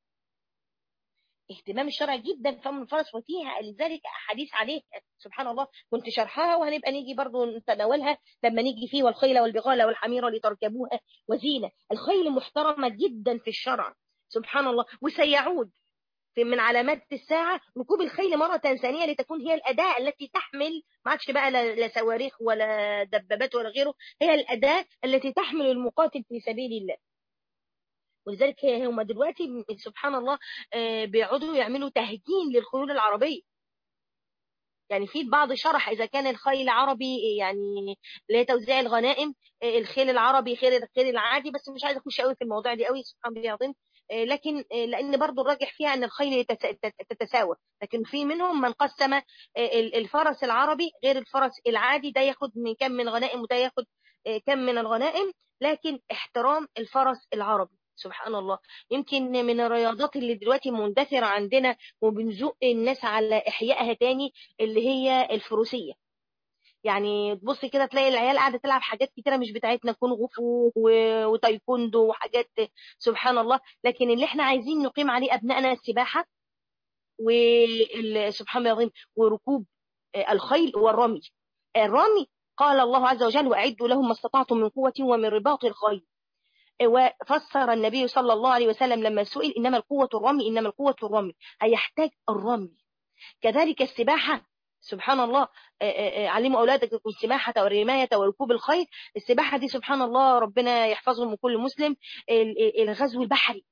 اهتمام الشرع جدا في أمر الفرس وفيها لذلك أحاديث عليه سبحان الله كنت شرحها وهنبقى نيجي برضو نتناولها لما نيجي فيه والخيل والبغال والحمير لتركبوها وزينة الخيل محترمة جدا في الشرع سبحان الله وسيعود في من علامات الساعة ركوب الخيل مرة ثانية لتكون هي الأداة التي تحمل ما عادش بقى لا صواريخ ولا دبابات ولا غيره هي الأداة التي تحمل المقاتل في سبيل الله ولذلك هم دلوقتي سبحان الله بيقعدوا يعملوا تهجين للخيول العربية يعني في البعض شرح إذا كان الخيل عربي يعني لتوزيع الغنائم الخيل العربي خير الخيل العادي بس مش عايزه اخش قوي في المواضيع دي قوي سبحان الله العظيم لكن لان برضو الراجح فيها ان الخيل تتساوى لكن في منهم من قسم الفرس العربي غير الفرس العادي ده ياخد من كم من غنائم وده ياخد كم من الغنائم لكن احترام الفرس العربي سبحان الله يمكن من الرياضات اللي دلوقتي مندثرة عندنا وبنزق الناس على إحيائها تاني اللي هي الفروسية يعني تبصي كده تلاقي العيال قاعده تلعب حاجات كتيره مش بتاعتنا كونغ فو وتايكوندو وحاجات سبحان الله لكن اللي احنا عايزين نقيم عليه ابنائنا السباحه وسبحان الله العظيم وركوب الخيل والرمي الرمي قال الله عز وجل واعدوا لهم ما استطعتم من قوه ومن رباط الخيل وفسر النبي صلى الله عليه وسلم لما سئل انما القوه الرمي انما القوه الرمي هيحتاج الرمي كذلك السباحه سبحان الله علموا أولادكم السباحة والرماية وركوب الخيل السباحة دي سبحان الله ربنا يحفظهم من كل مسلم الغزو البحري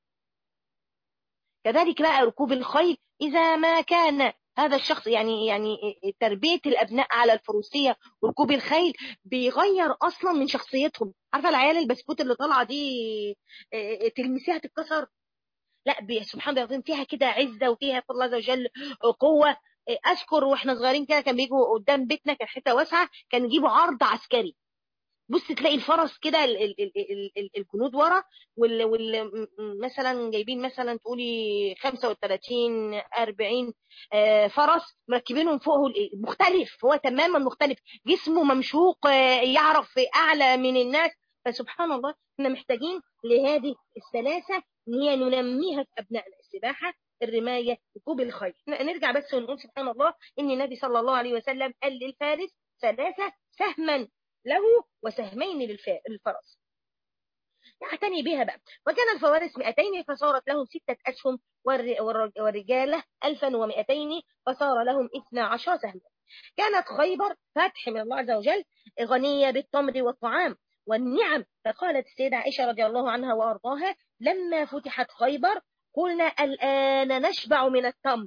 كذلك بقى ركوب الخيل إذا ما كان هذا الشخص يعني يعني تربية الأبناء على الفروسية وركوب الخيل بيغير أصلا من شخصيتهم عارفة العيال البسكوت اللي طالعة دي تلمسيها تتكسر لا سبحان الله العظيم فيها كده عزة وفيها الله عز وجل قوة اذكر واحنا صغيرين كده كان بيجوا قدام بيتنا كان حته واسعه كان يجيبوا عرض عسكري بص تلاقي الفرس كده الجنود ورا وال, وال مثلا جايبين مثلا تقولي 35 40 فرس مركبينهم فوق مختلف هو تماما مختلف جسمه ممشوق يعرف اعلى من الناس فسبحان الله احنا محتاجين لهذه الثلاثه ان هي ننميها في ابنائنا السباحه الرماية ركوب الخيل نرجع بس ونقول سبحان الله إن النبي صلى الله عليه وسلم قال للفارس ثلاثة سهما له وسهمين للفرس يعتني بها بقى وكان الفوارس 200 فصارت لهم ستة أسهم والرجالة 1200 فصار لهم 12 سهما كانت خيبر فتح من الله عز وجل غنية بالتمر والطعام والنعم فقالت السيدة عائشة رضي الله عنها وأرضاها لما فتحت خيبر قلنا الآن نشبع من التمر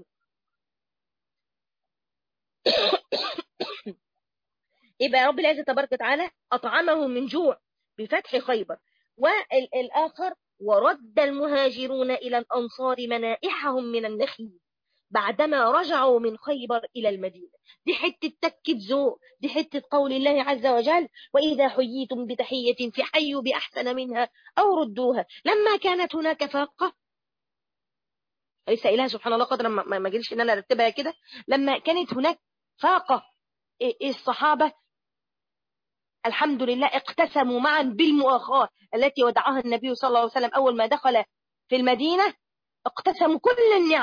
يبقى رب العزة تبارك وتعالى أطعمه من جوع بفتح خيبر والآخر ورد المهاجرون إلى الأنصار منائحهم من النخيل بعدما رجعوا من خيبر إلى المدينة دي حتة تكة ذوق دي حتة قول الله عز وجل وإذا حييتم بتحية فحيوا بأحسن منها أو ردوها لما كانت هناك فاقة لسه قايلها سبحان الله قدر ما ما جريش ان انا ارتبها كده لما كانت هناك فاقه الصحابه الحمد لله اقتسموا معا بالمؤاخاه التي ودعها النبي صلى الله عليه وسلم اول ما دخل في المدينه اقتسموا كل النعم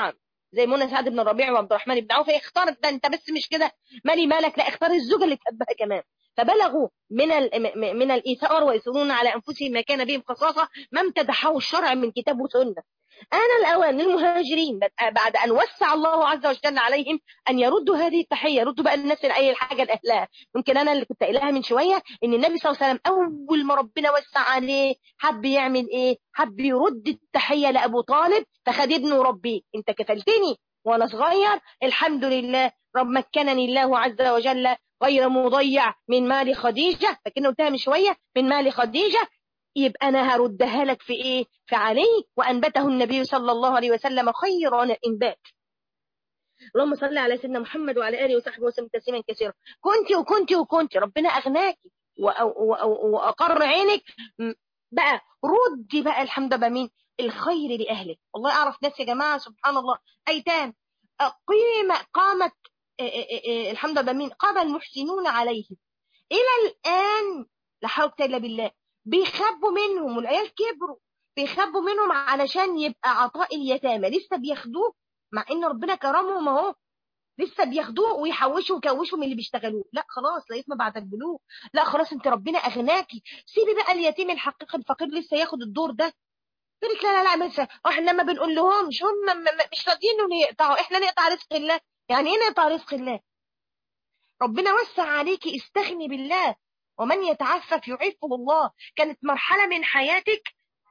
زي منى سعد بن الربيع وعبد الرحمن بن عوف اختار ده انت بس مش كده مالي مالك لا اختار الزوجه اللي تحبها كمان فبلغوا من من الايثار ويثرون على انفسهم ما كان بهم خصاصه ما امتدحه الشرع من كتاب وسنه انا الاوان للمهاجرين بعد ان وسع الله عز وجل عليهم ان يردوا هذه التحيه يردوا بقى الناس اي حاجه لاهلها ممكن انا اللي كنت قايلها من شويه ان النبي صلى الله عليه وسلم اول ما ربنا وسع عليه حب يعمل ايه حب يرد التحيه لابو طالب فخد ابنه وربيه انت كفلتني وانا صغير الحمد لله رب مكنني الله عز وجل غير مضيع من مال خديجة فكنا قلتها من شوية من مال خديجة يبقى أنا هردها لك في إيه في علي وأنبته النبي صلى الله عليه وسلم خير الإنبات اللهم صل على سيدنا محمد وعلى آله وصحبه وسلم تسليما كثيرا كنت وكنت وكنت ربنا أغناكي وأقر عينك بقى ردي بقى الحمد لله مين الخير لأهلك والله أعرف ناس يا جماعة سبحان الله أيتام قيمة قامت الحمد لله مين قام المحسنون عليهم إلى الآن لا حول إلا بالله بيخبوا منهم والعيال كبروا بيخبوا منهم علشان يبقى عطاء اليتامى لسه بياخدوه مع ان ربنا كرمهم اهو لسه بياخدوه ويحوشوا ويكوشوا من اللي بيشتغلوه لا خلاص لقيت ما بعد البلوغ لا خلاص انت ربنا اغناكي سيبي بقى اليتيم الحقيقي الفقير لسه ياخد الدور ده تقول لك لا لا لا مثلا احنا لما بنقول لهمش هم مش راضيين يقطعوا احنا نقطع رزق الله يعني ايه نقطع رزق الله ربنا وسع عليكي استغني بالله ومن يتعفف يعفه الله كانت مرحلة من حياتك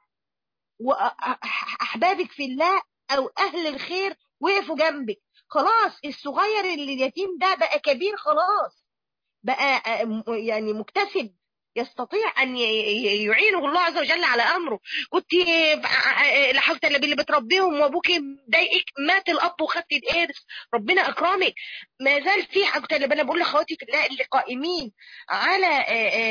وأحبابك في الله أو أهل الخير وقفوا جنبك خلاص الصغير اللي اليتيم ده بقى كبير خلاص بقى يعني مكتسب يستطيع أن يعينه الله عز وجل على أمره كنت لا حول ولا بالله بتربيهم وأبوك مضايقك مات الأب وخدت الإرث ربنا أكرمك ما زال في حاجة أنا بقول لأخواتي في الله اللي قائمين على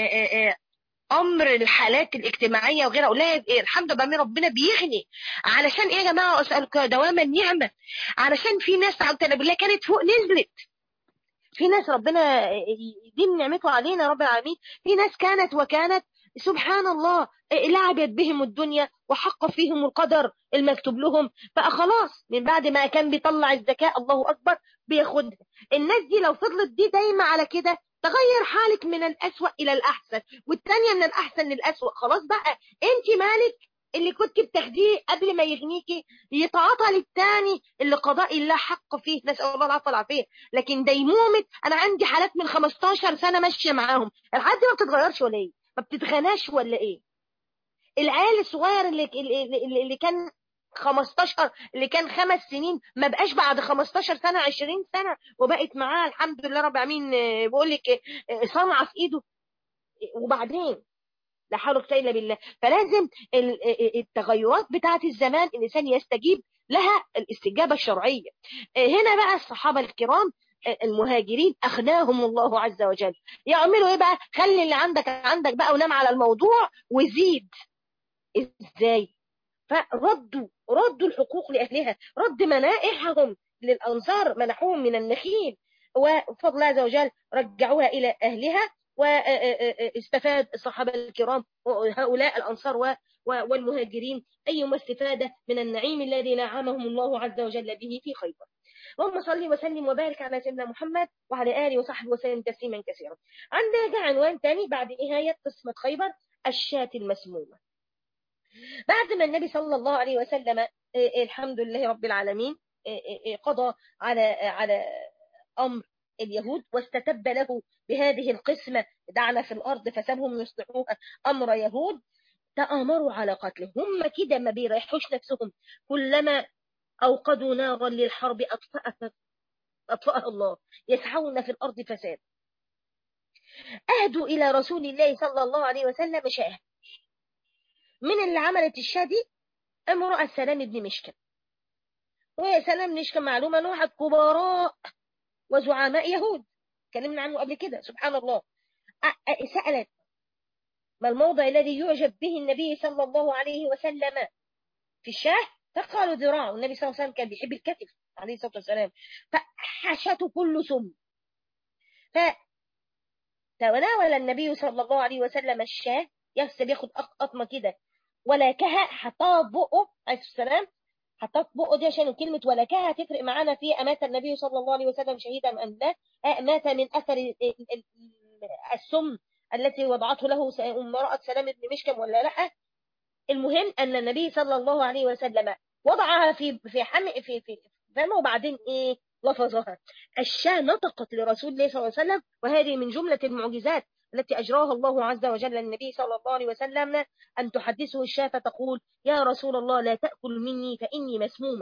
امر الحالات الاجتماعيه وغيرها اقول لها إيه الحمد لله ربنا بيغني علشان ايه يا جماعه اسالك دواما النعمه علشان في ناس عبد بالله كانت فوق نزلت في ناس ربنا يديم نعمته علينا رب العالمين في ناس كانت وكانت سبحان الله لعبت بهم الدنيا وحق فيهم القدر المكتوب لهم بقى خلاص من بعد ما كان بيطلع الزكاة الله أكبر بياخدها الناس دي لو فضلت دي دايما على كده تغير حالك من الأسوأ إلى الأحسن والتانية من الأحسن للأسوأ خلاص بقى أنت مالك اللي كنت بتاخديه قبل ما يغنيكي يتعاطى للتاني اللي قضاء الله حق فيه نسأل الله العفو والعافية لكن ديمومة أنا عندي حالات من 15 سنة ماشية معاهم الحالات دي ما بتتغيرش ولا إيه ما بتتغناش ولا إيه العيال الصغير اللي, اللي, اللي كان 15 اللي كان خمس سنين ما بقاش بعد 15 سنة 20 سنة وبقت معاه الحمد لله رب العالمين بقول لك صنعة في ايده وبعدين لا حول ولا قوه الا بالله فلازم التغيرات بتاعه الزمان الانسان يستجيب لها الاستجابه الشرعيه هنا بقى الصحابه الكرام المهاجرين اخناهم الله عز وجل يعملوا ايه بقى خلي اللي عندك عندك بقى ونام على الموضوع وزيد ازاي فردوا ردوا الحقوق لاهلها رد منائحهم للانصار منحوهم من النخيل وفضل الله عز وجل رجعوها الى اهلها واستفاد الصحابة الكرام هؤلاء الأنصار والمهاجرين أيما استفادة من النعيم الذي نعمهم الله عز وجل به في خيبر اللهم صل وسلم وبارك على سيدنا محمد وعلى آله وصحبه وسلم تسليما كثيرا عندنا عنوان ثاني بعد نهاية قسمة خيبر الشاة المسمومة بعد ما النبي صلى الله عليه وسلم الحمد لله رب العالمين قضى على على أمر اليهود واستتب له بهذه القسمة دعنا في الأرض فسابهم يصلحوها أمر يهود تآمروا على قتله هم كده ما بيريحوش نفسهم كلما أوقدوا نارا للحرب أطفأها أطفأها الله يسعون في الأرض فساد أهدوا إلى رسول الله صلى الله عليه وسلم شاه من اللي عملت الشاه دي امرأة سلام بن مشكم ويا سلام مشكم معلومة نوعة كبراء وزعماء يهود اتكلمنا عنه قبل كده سبحان الله سألت ما الموضع الذي يعجب به النبي صلى الله عليه وسلم في الشاه فقالوا ذراع والنبي صلى الله عليه وسلم كان بيحب الكتف عليه الصلاة والسلام فحشته كل سم فتناول النبي صلى الله عليه وسلم الشاه يحسب ياخد قطمة كده ولكها حطها بقه عليه السلام حطها في بقه دي عشان كلمة ولكها هتفرق معانا في أمات النبي صلى الله عليه وسلم شهيدا أم لا مات من أثر السم التي وضعته له امرأة سلام بن مشكم ولا لا المهم أن النبي صلى الله عليه وسلم وضعها في في حم في في فمه وبعدين إيه لفظها الشاة نطقت لرسول الله صلى الله عليه وسلم وهذه من جملة المعجزات التي أجراها الله عز وجل للنبي صلى الله عليه وسلم أن تحدثه الشاة فتقول يا رسول الله لا تأكل مني فإني مسمومة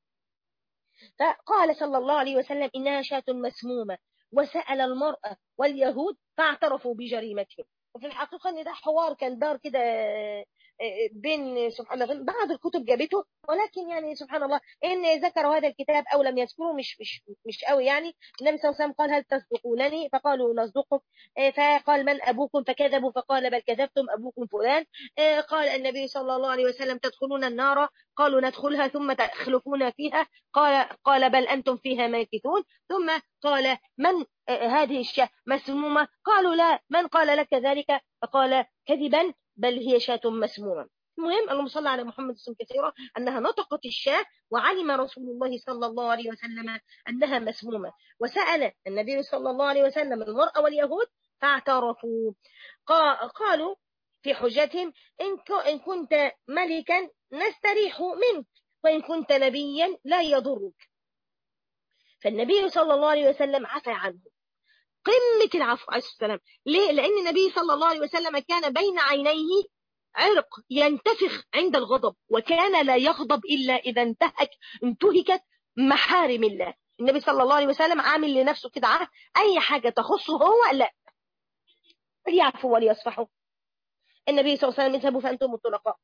فقال صلى الله عليه وسلم إنها شاة مسمومة وسأل المرأة واليهود فاعترفوا بجريمتهم وفي الحقيقة أن ده حوار كان دار كده بين سبحان الله بعض الكتب جابته ولكن يعني سبحان الله ان ذكروا هذا الكتاب او لم يذكروا مش مش مش قوي يعني النبي صلى الله عليه وسلم قال هل تصدقونني فقالوا نصدقك فقال من ابوكم فكذبوا فقال بل كذبتم ابوكم فلان قال النبي صلى الله عليه وسلم تدخلون النار قالوا ندخلها ثم تخلفون فيها قال قال بل انتم فيها ماكثون ثم قال من هذه الشاة مسمومة قالوا لا من قال لك ذلك فقال كذبا بل هي شاة مسمومة المهم اللهم صل على محمد صلى كثيرا أنها نطقت الشاة وعلم رسول الله صلى الله عليه وسلم أنها مسمومة وسأل النبي صلى الله عليه وسلم المرأة واليهود فاعترفوا قالوا في حجتهم إن كنت ملكا نستريح منك وإن كنت نبيا لا يضرك فالنبي صلى الله عليه وسلم عفى عنه قمة العفو عليه السلام ليه؟ لأن النبي صلى الله عليه وسلم كان بين عينيه عرق ينتفخ عند الغضب وكان لا يغضب إلا إذا انتهك انتهكت محارم الله النبي صلى الله عليه وسلم عامل لنفسه كده عارف أي حاجة تخصه هو لا ليعفوا وليصفحوا النبي صلى الله عليه وسلم اذهبوا فأنتم الطلقاء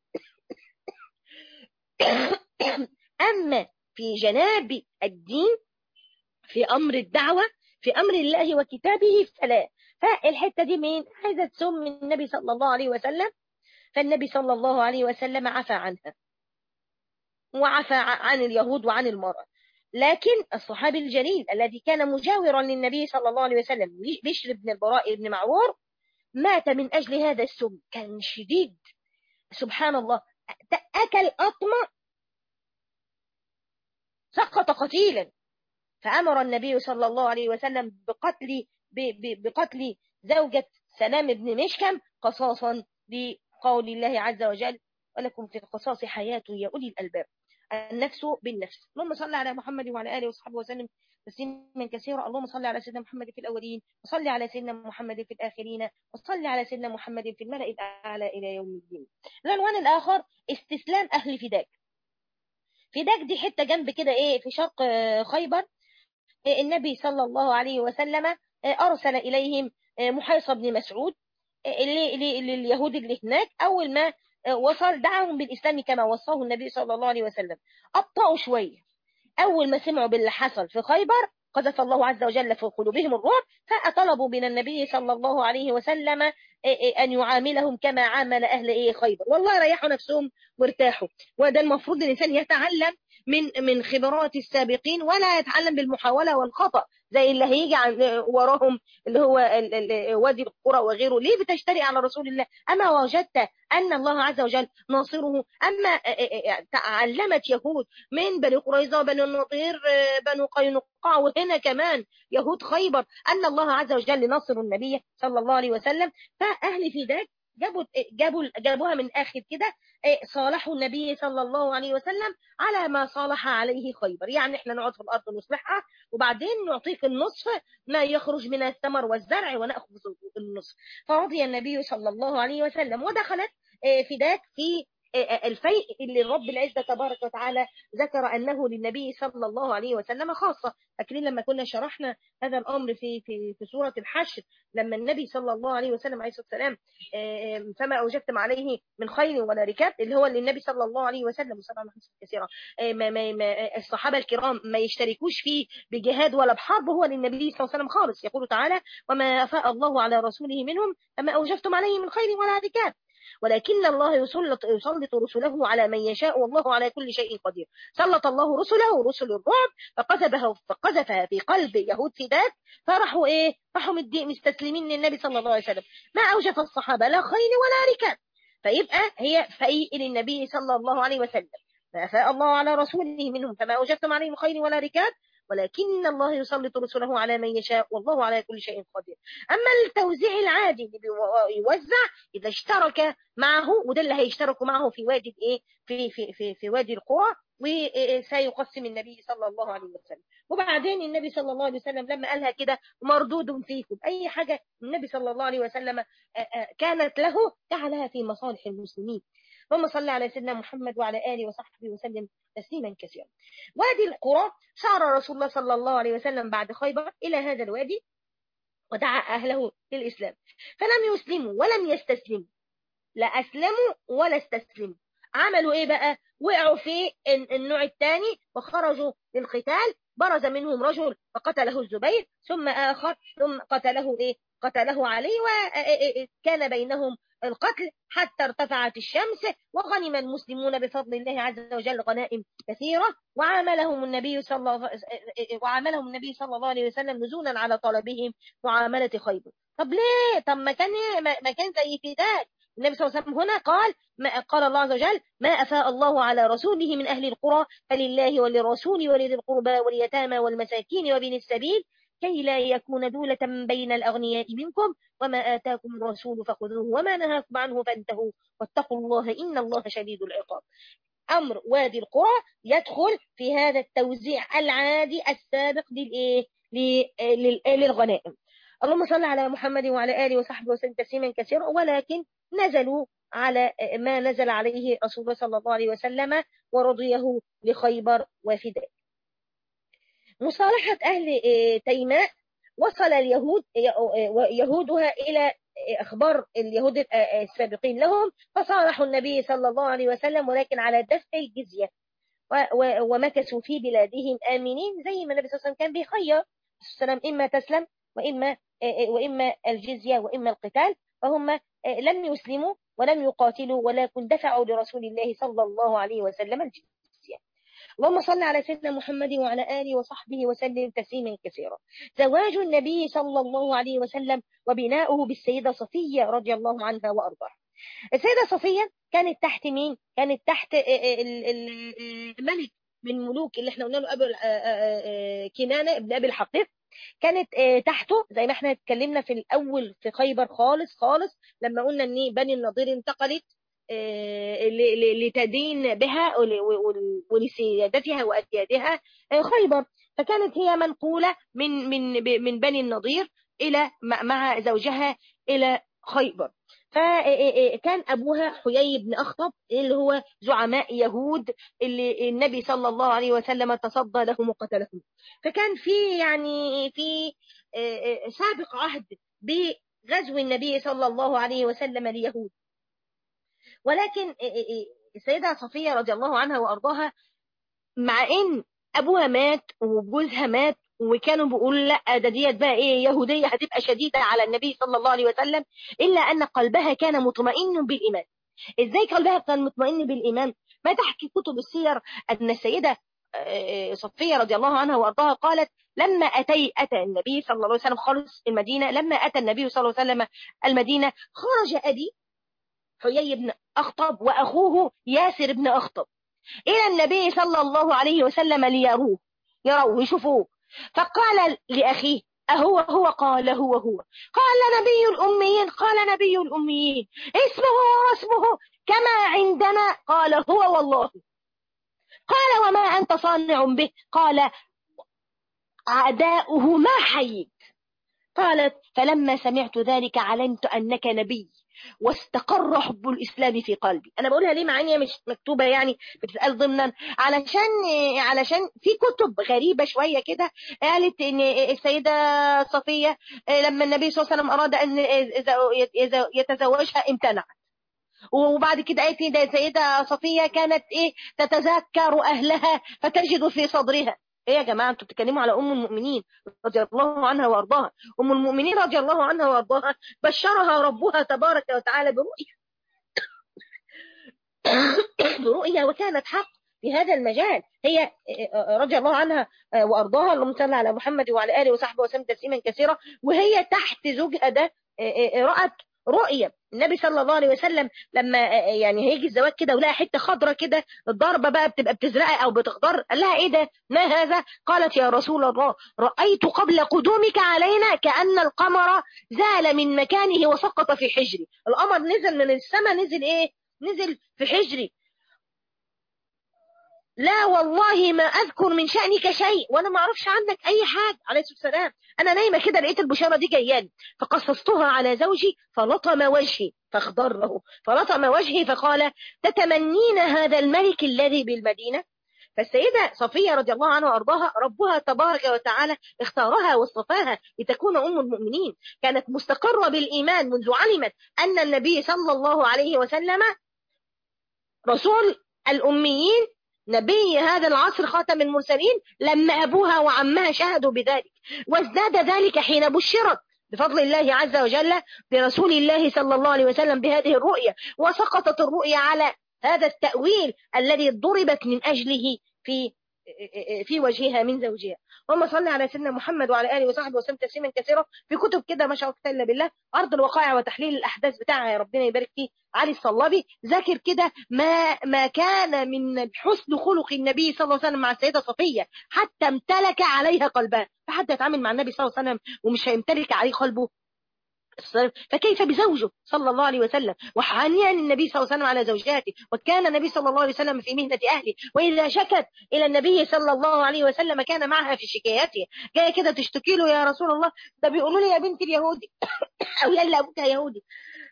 أما في جناب الدين في أمر الدعوة في أمر الله وكتابه فلا فالحتة دي مين عايزة تسم النبي صلى الله عليه وسلم فالنبي صلى الله عليه وسلم عفى عنها وعفى عن اليهود وعن المرأة لكن الصحابي الجليل الذي كان مجاورا للنبي صلى الله عليه وسلم بشر بن البراء بن معور مات من أجل هذا السم كان شديد سبحان الله أكل أطمع سقط قتيلا فأمر النبي صلى الله عليه وسلم بقتل بقتل زوجة سلام بن مشكم قصاصا لقول الله عز وجل ولكم في القصاص حياة يا أولي الألباب النفس بالنفس اللهم صل على محمد وعلى آله وصحبه وسلم تسليما كثيرا اللهم صل على سيدنا محمد في الأولين وصل على سيدنا محمد في الآخرين وصل على سيدنا محمد في الملأ الأعلى إلى يوم الدين العنوان الآخر استسلام أهل فداك فداك دي حتة جنب كده إيه في شرق خيبر النبي صلى الله عليه وسلم أرسل إليهم محيص بن مسعود لليهود اللي هناك أول ما وصل دعاهم بالإسلام كما وصاه النبي صلى الله عليه وسلم أبطأوا شوية أول ما سمعوا باللي حصل في خيبر قذف الله عز وجل في قلوبهم الرعب فطلبوا من النبي صلى الله عليه وسلم أن يعاملهم كما عامل أهل إيه خيبر والله ريحوا نفسهم وارتاحوا وده المفروض الإنسان يتعلم من من خبرات السابقين ولا يتعلم بالمحاولة والخطأ زي اللي هيجي وراهم اللي هو وادي القرى وغيره ليه بتشتري على رسول الله أما وجدت أن الله عز وجل ناصره أما تعلمت يهود من بني قريظة بني النضير بنو قينقاع وهنا كمان يهود خيبر أن الله عز وجل ناصر النبي صلى الله عليه وسلم فأهل في ذاك جابوا جابوا جابوها من اخر كده صالحوا النبي صلى الله عليه وسلم على ما صالح عليه خيبر يعني احنا نقعد في الارض نصلحها وبعدين نعطيك النصف ما يخرج من الثمر والزرع وناخذ النصف فرضي النبي صلى الله عليه وسلم ودخلت فداك في الفيء اللي الرب العزة تبارك وتعالى ذكر أنه للنبي صلى الله عليه وسلم خاصة فاكرين لما كنا شرحنا هذا الأمر في في في سورة الحشر لما النبي صلى الله عليه وسلم عليه الصلاة والسلام فما أوجبتم عليه من خير ولا ركاب اللي هو للنبي صلى الله عليه وسلم وصلى الله كثيرا ما ما ما الصحابة الكرام ما يشتركوش فيه بجهاد ولا بحرب هو للنبي صلى الله عليه وسلم خالص يقول تعالى وما أفاء الله على رسوله منهم فما أوجبتم عليه من خير ولا ركاب ولكن الله يسلط, يسلط رسله على من يشاء والله على كل شيء قدير سلط الله رسله رسل الرعب فقذفها فقذفها في قلب يهود فداك فراحوا ايه راحوا مستسلمين للنبي صلى الله عليه وسلم ما اوجف الصحابه لا خيل ولا ركاب فيبقى هي فيء للنبي صلى الله عليه وسلم ما أفاء الله على رسوله منهم فما وجدتم عليهم خير ولا ركاب ولكن الله يسلط رسله على من يشاء والله على كل شيء قدير أما التوزيع العادي اللي يوزع إذا اشترك معه وده اللي هيشتركوا معه في وادي الايه في في في في وادي القرى وسيقسم النبي صلى الله عليه وسلم وبعدين النبي صلى الله عليه وسلم لما قالها كده مردود فيكم أي حاجة النبي صلى الله عليه وسلم كانت له جعلها في مصالح المسلمين اللهم صل على سيدنا محمد وعلى آله وصحبه وسلم تسليما كثيرا وادي القرى سار رسول الله صلى الله عليه وسلم بعد خيبر إلى هذا الوادي ودعا أهله للإسلام فلم يسلموا ولم يستسلموا لا أسلموا ولا استسلموا عملوا إيه بقى وقعوا في النوع الثاني وخرجوا للقتال برز منهم رجل فقتله الزبير ثم آخر ثم قتله إيه قتله علي وكان بينهم القتل حتى ارتفعت الشمس وغنم المسلمون بفضل الله عز وجل غنائم كثيرة وعاملهم النبي صلى الله وعاملهم النبي صلى الله عليه وسلم نزولا على طلبهم معاملة خيبر طب ليه طب ما كان ما كان زي فداك النبي صلى الله عليه وسلم هنا قال ما قال الله عز وجل ما أفاء الله على رسوله من أهل القرى فلله وللرسول ولذي القربى واليتامى والمساكين وبن السبيل كي لا يكون دولة بين الأغنياء منكم وما آتاكم الرسول فخذوه وما نهاكم عنه فانتهوا واتقوا الله إن الله شديد العقاب أمر وادي القرى يدخل في هذا التوزيع العادي السابق للإيه للغنائم اللهم صل على محمد وعلى آله وصحبه وسلم تسليما كثيرا ولكن نزلوا على ما نزل عليه رسول الله صلى الله عليه وسلم ورضيه لخيبر وفداء مصالحة أهل تيماء وصل اليهود يهودها إلى أخبار اليهود السابقين لهم فصالحوا النبي صلى الله عليه وسلم ولكن على دفع الجزية ومكثوا في بلادهم آمنين زي ما النبي صلى الله عليه وسلم كان بيخير السلام إما تسلم وإما وإما الجزية وإما القتال فهم لم يسلموا ولم يقاتلوا ولكن دفعوا لرسول الله صلى الله عليه وسلم الجزية اللهم صل على سيدنا محمد وعلى آله وصحبه وسلم تسليما كثيرا زواج النبي صلى الله عليه وسلم وبناؤه بالسيدة صفية رضي الله عنها وأرضاها السيدة صفية كانت تحت مين؟ كانت تحت الملك من ملوك اللي احنا قلنا له أبو كنانة ابن أبي الحقيق كانت تحته زي ما احنا اتكلمنا في الأول في خيبر خالص خالص لما قلنا ان بني النضير انتقلت لتدين بها ولسيادتها وأسيادها خيبر فكانت هي منقولة من من من بني النضير إلى مع زوجها إلى خيبر فكان أبوها حيي بن أخطب اللي هو زعماء يهود اللي النبي صلى الله عليه وسلم تصدى لهم وقتلهم فكان في يعني في سابق عهد بغزو النبي صلى الله عليه وسلم ليهود ولكن السيدة صفية رضي الله عنها وأرضاها مع إن أبوها مات وجوزها مات وكانوا بيقولوا لا ده ديت بقى ايه يهوديه هتبقى شديده على النبي صلى الله عليه وسلم الا ان قلبها كان مطمئن بالايمان ازاي قلبها كان مطمئن بالايمان ما تحكي كتب السير ان السيده صفيه رضي الله عنها وارضاها قالت لما اتي اتى النبي صلى الله عليه وسلم خالص المدينه لما اتى النبي صلى الله عليه وسلم المدينه خرج ابي حيي بن اخطب واخوه ياسر بن اخطب الى النبي صلى الله عليه وسلم ليروه يروه يشوفوه فقال لأخيه أهو هو قال هو هو قال نبي الأميين قال نبي الأميين اسمه واسمه كما عندنا قال هو والله قال وما أنت صانع به قال عداؤه ما حييت قالت فلما سمعت ذلك علمت أنك نبي واستقر حب الإسلام في قلبي أنا بقولها ليه مع إن هي مش مكتوبة يعني بتتقال ضمنا علشان علشان في كتب غريبة شوية كده قالت إن السيدة صفية لما النبي صلى الله عليه وسلم أراد أن يتزوجها امتنعت وبعد كده قالت ده السيدة صفية كانت إيه تتذكر أهلها فتجد في صدرها ايه يا جماعه انتوا بتتكلموا على ام المؤمنين رضي الله عنها وارضاها ام المؤمنين رضي الله عنها وارضاها بشرها ربها تبارك وتعالى برؤيا برؤيا وكانت حق في هذا المجال هي رضي الله عنها وارضاها اللهم صل على محمد وعلى اله وصحبه وسلم تسليما كثيرا وهي تحت زوجها ده رأت رؤية النبي صلى الله عليه وسلم لما يعني هيجي الزواج كده ولقى حته خضره كده الضربه بقى بتبقى بتزرق او بتخضر قال لها ايه ده ما هذا قالت يا رسول الله رايت قبل قدومك علينا كان القمر زال من مكانه وسقط في حجري القمر نزل من السماء نزل ايه نزل في حجري لا والله ما اذكر من شانك شيء وانا ما اعرفش عنك اي حاجه عليه الصلاه والسلام انا نايمه كده لقيت البشاره دي جاياني فقصصتها على زوجي فلطم وجهي فاخضر له فلطم وجهي فقال تتمنين هذا الملك الذي بالمدينه فالسيدة صفية رضي الله عنها وأرضاها ربها تبارك وتعالى اختارها واصطفاها لتكون أم المؤمنين كانت مستقرة بالإيمان منذ علمت أن النبي صلى الله عليه وسلم رسول الأميين نبي هذا العصر خاتم المرسلين لما أبوها وعمها شهدوا بذلك وازداد ذلك حين بشرت بفضل الله عز وجل برسول الله صلى الله عليه وسلم بهذه الرؤية وسقطت الرؤية على هذا التأويل الذي ضربت من أجله في في وجهها من زوجها اللهم صل على سيدنا محمد وعلى اله وصحبه وسلم تسليما كثيرا في كتب كده ما شاء الله الا بالله ارض الوقائع وتحليل الاحداث بتاعها يا ربنا يبارك فيه علي الصلابي ذاكر كده ما ما كان من حسن خلق النبي صلى الله عليه وسلم مع السيده صفيه حتى امتلك عليها قلبها فحد يتعامل مع النبي صلى الله عليه وسلم ومش هيمتلك عليه قلبه فكيف بزوجه صلى الله عليه وسلم وحانيا النبي صلى الله عليه وسلم على زوجاته وكان النبي صلى الله عليه وسلم في مهنة أهله وإذا شكت إلى النبي صلى الله عليه وسلم كان معها في شكاياتها جاية كده تشتكي له يا رسول الله ده بيقولوا لي يا بنت اليهودي أو يلا أبوك يهودي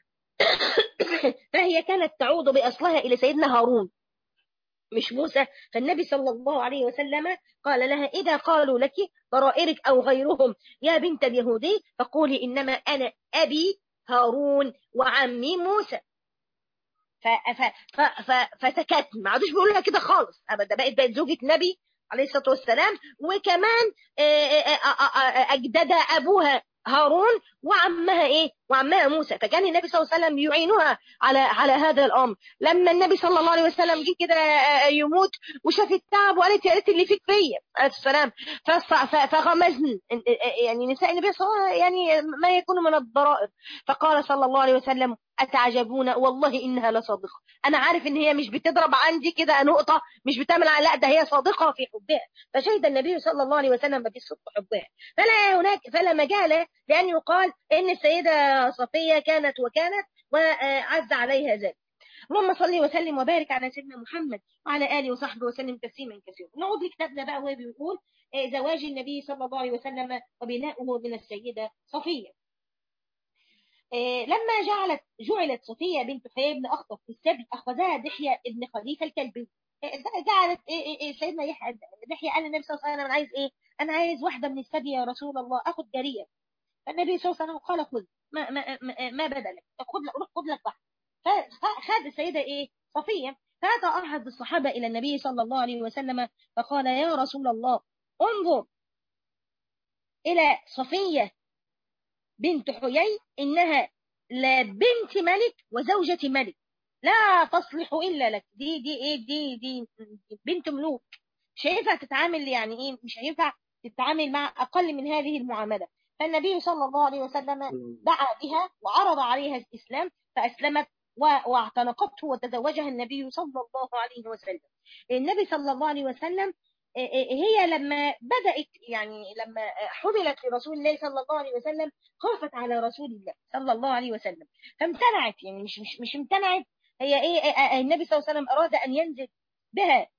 فهي كانت تعود بأصلها إلى سيدنا هارون مش موسى فالنبي صلى الله عليه وسلم قال لها إذا قالوا لك ضرائرك أو غيرهم يا بنت اليهودي فقولي إنما أنا أبي هارون وعمي موسى فسكت ما عادوش بيقولوا لها كده خالص ابدا بقت بقت زوجة نبي عليه الصلاه والسلام وكمان اجدد ابوها هارون وعمها ايه وعمها موسى فكان النبي صلى الله عليه وسلم يعينها على على هذا الامر لما النبي صلى الله عليه وسلم جه كده يموت وشاف التعب وقالت يا ريت اللي فيك فيا عليه السلام فغمزن يعني نساء النبي صلى الله عليه وسلم يعني ما يكون من الضرائر فقال صلى الله عليه وسلم أتعجبون والله إنها لصادقة أنا عارف إن هي مش بتضرب عندي كده نقطة مش بتعمل لا ده هي صادقة في حبها فشهد النبي صلى الله عليه وسلم بصدق حبها فلا هناك فلا مجال لأن يقال إن السيدة صفية كانت وكانت وعز عليها ذلك اللهم صل وسلم وبارك على سيدنا محمد وعلى اله وصحبه وسلم تسليما كثيرا نعود لكتابنا بقى وهو بيقول زواج النبي صلى الله عليه وسلم وبناؤه من السيده صفيه لما جعلت جعلت صفية بنت حيي بن أخطب في السبي أخذها دحية ابن خليفة الكلبي جعلت سيدنا يحيى دحية قال للنبي صلى الله عليه وسلم أنا عايز إيه؟ أنا عايز واحدة من السبي يا رسول الله أخذ جارية فالنبي صلى الله عليه وسلم قال خذ ما ما ما, ما بدلك خذ لك روح خذ لك واحدة فخد السيدة إيه؟ صفية فأتى أحد الصحابة إلى النبي صلى الله عليه وسلم فقال يا رسول الله انظر إلى صفية بنت حيي إنها لا بنت ملك وزوجة ملك لا تصلح إلا لك دي دي إيه دي دي بنت ملوك مش هينفع تتعامل يعني إيه مش هينفع تتعامل مع أقل من هذه المعاملة فالنبي صلى الله عليه وسلم دعا بها وعرض عليها الإسلام فأسلمت واعتنقته وتزوجها النبي صلى الله عليه وسلم النبي صلى الله عليه وسلم هي لما بدأت يعني لما حملت لرسول الله صلى الله عليه وسلم خافت على رسول الله صلى الله عليه وسلم فامتنعت يعني مش مش مش امتنعت هي ايه النبي صلى الله عليه وسلم اراد ان ينزل بها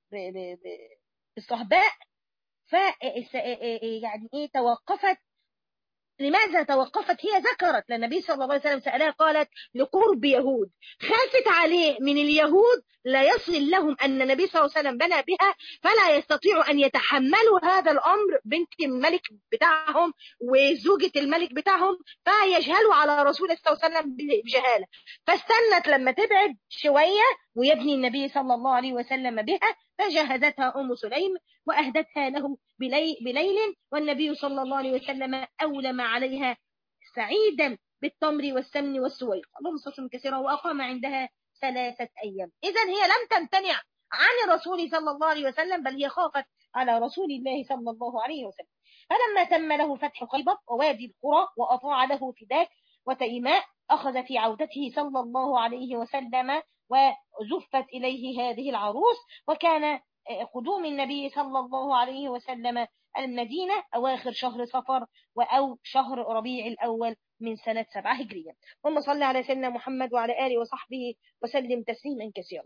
بالصهباء ف يعني ايه توقفت لماذا توقفت هي ذكرت للنبي صلى الله عليه وسلم سألها قالت لقرب يهود خافت عليه من اليهود لا يصل لهم أن النبي صلى الله عليه وسلم بنى بها فلا يستطيعوا أن يتحملوا هذا الأمر بنت الملك بتاعهم وزوجة الملك بتاعهم فيجهلوا على رسول الله صلى الله عليه وسلم بجهالة فاستنت لما تبعد شوية ويبني النبي صلى الله عليه وسلم بها فجهزتها أم سليم وأهدتها له بلي بليل والنبي صلى الله عليه وسلم أولم عليها سعيدا بالتمر والسمن والسويق اللهم صل كثيرا وأقام عندها ثلاثة أيام إذا هي لم تمتنع عن الرسول صلى الله عليه وسلم بل هي خافت على رسول الله صلى الله عليه وسلم فلما تم له فتح خيبر ووادي القرى وأطاع له فداك وتيماء أخذ في عودته صلى الله عليه وسلم وزفت إليه هذه العروس وكان قدوم النبي صلى الله عليه وسلم المدينة أواخر شهر صفر أو شهر ربيع الأول من سنة سبعة هجرية اللهم صل على سيدنا محمد وعلى آله وصحبه وسلم تسليما كثيرا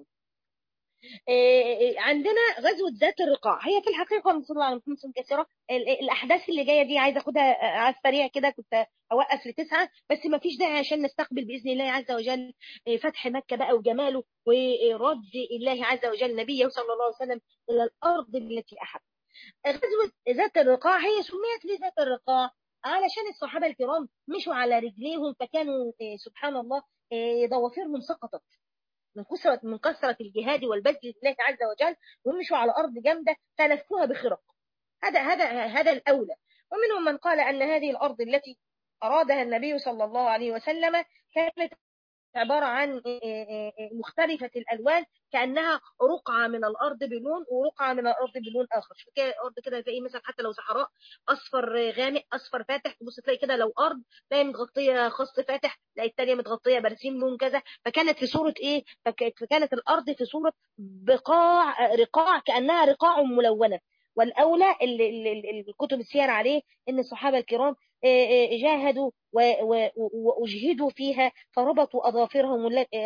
عندنا غزوة ذات الرقاع هي في الحقيقة صلى الله عليه وسلم كثيرة الأحداث اللي جاية دي عايزة أخدها على السريع كده كنت أوقف لتسعة بس ما فيش داعي عشان نستقبل بإذن الله عز وجل فتح مكة بقى وجماله ورد الله عز وجل نبيه صلى الله عليه وسلم إلى الأرض التي أحب غزوة ذات الرقاع هي سميت ليه ذات الرقاع علشان الصحابة الكرام مشوا على رجليهم فكانوا سبحان الله ضوافرهم سقطت من كثرة من كثرة الجهاد والبذل لله عز وجل ومشوا على أرض جامدة تلفوها بخرق هذا هذا هذا الأولى ومنهم من قال أن هذه الأرض التي أرادها النبي صلى الله عليه وسلم كانت عبارة عن مختلفة الألوان كأنها رقعة من الأرض بلون ورقعة من الأرض بلون آخر شوف كده أرض كده تلاقي مثلا حتى لو صحراء أصفر غامق أصفر فاتح تبص تلاقي كده لو أرض تلاقي متغطية خص فاتح تلاقي التانية متغطية برسيم لون كذا فكانت في صورة إيه فكانت الأرض في صورة بقاع رقاع كأنها رقاع ملونة والأولى اللي, اللي الكتب السير عليه إن الصحابة الكرام جاهدوا وأجهدوا فيها فربطوا أظافرهم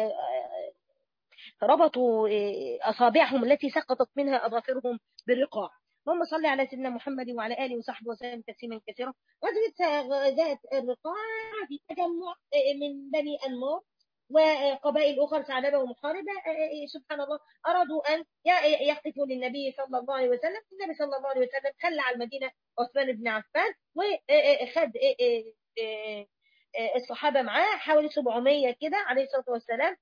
ربطوا أصابعهم التي سقطت منها أظافرهم بالرقاع اللهم صل على سيدنا محمد وعلى آله وصحبه وسلم تسليما كثيرا غزوة ذات الرقاع في تجمع من بني أنمار وقبائل أخرى ثعلبة ومحاربة سبحان الله أرادوا أن يقفوا للنبي صلى الله عليه وسلم النبي صلى الله عليه وسلم خلى على المدينة عثمان بن عفان وخد الصحابة معاه حوالي 700 كده عليه الصلاة والسلام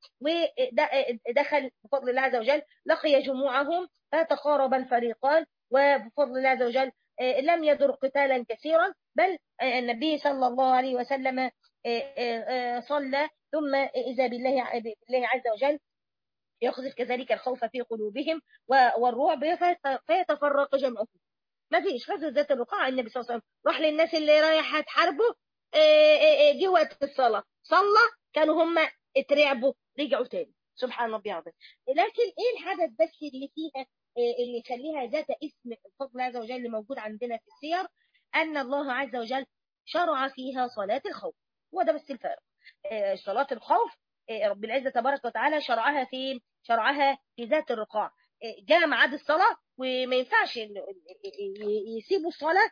ودخل بفضل الله عز وجل لقي جموعهم فتقارب الفريقان وبفضل الله عز وجل لم يدر قتالا كثيرا بل النبي صلى الله عليه وسلم صلى ثم إذا بالله, بالله عز وجل يقذف كذلك الخوف في قلوبهم والرعب فيتفرق جمعهم ما فيش غزوة ذات الرقاع النبي صلى الله عليه وسلم راح للناس اللي رايحة تحاربه جه وقت الصلاة صلى كانوا هم اترعبوا رجعوا تاني سبحان ربي العظيم لكن ايه الحدث بس اللي فيها اللي يخليها ذات اسم الفضل الله عز وجل اللي موجود عندنا في السير ان الله عز وجل شرع فيها صلاة الخوف هو ده بس الفرق صلاة الخوف رب العزة تبارك وتعالى شرعها في شرعها في ذات الرقاع جاء ميعاد الصلاة وما ينفعش يسيبوا الصلاة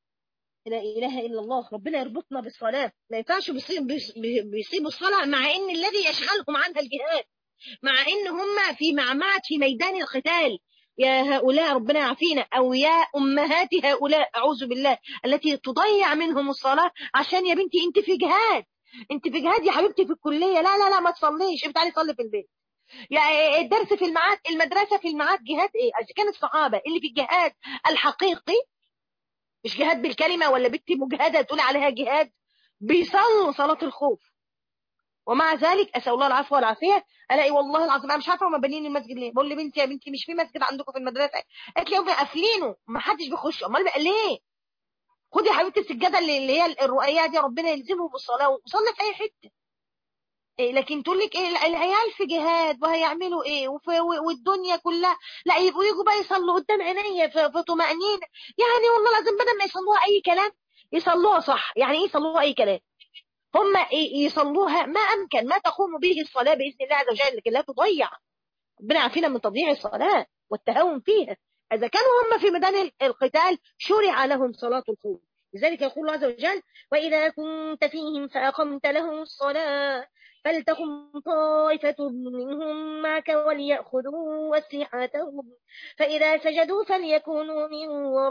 لا إله إلا الله ربنا يربطنا بالصلاة ما ينفعش بيسيبوا الصلاة مع إن الذي يشغلهم عنها الجهاد مع إن هم في معمعة في ميدان القتال يا هؤلاء ربنا يعافينا أو يا أمهات هؤلاء أعوذ بالله التي تضيع منهم الصلاة عشان يا بنتي أنت في جهاد أنت في جهاد يا حبيبتي في الكلية لا لا لا ما تصليش انت تعالي صلي في البيت يعني الدرس في المعاد المدرسة في المعاد جهاد ايه كان الصحابة اللي في الجهاد الحقيقي مش جهاد بالكلمة ولا بنتي مجهدة تقول عليها جهاد بيصلوا صلاة الخوف ومع ذلك اسال الله العفو والعافيه الاقي والله العظيم انا مش عارفه هم بانيين المسجد ليه بقول لبنتي يا بنتي مش في مسجد عندكم في المدرسه قالت لي هم قافلينه ما حدش بيخش امال بقى ليه خدي يا حبيبتي السجاده اللي هي الرؤيه دي ربنا يلزمهم بالصلاه وصلي في اي حته إيه لكن تقول لك ايه العيال في جهاد وهيعملوا ايه والدنيا كلها لا يبقوا يجوا بقى يصلوا قدام عينيا في طمأنينة يعني والله لازم بدل ما يصلوها اي كلام يصلوها صح يعني ايه يصلوها اي كلام هم يصلوها ما امكن ما تقوم به الصلاه باذن الله عز وجل لكن لا تضيع ربنا عافينا من تضييع الصلاه والتهاون فيها اذا كانوا هم في ميدان القتال شرع لهم صلاه الخوف لذلك يقول الله عز وجل واذا كنت فيهم فاقمت لهم الصلاه فلتكن طائفة منهم معك وليأخذوا أسلحتهم فإذا سجدوا فليكونوا من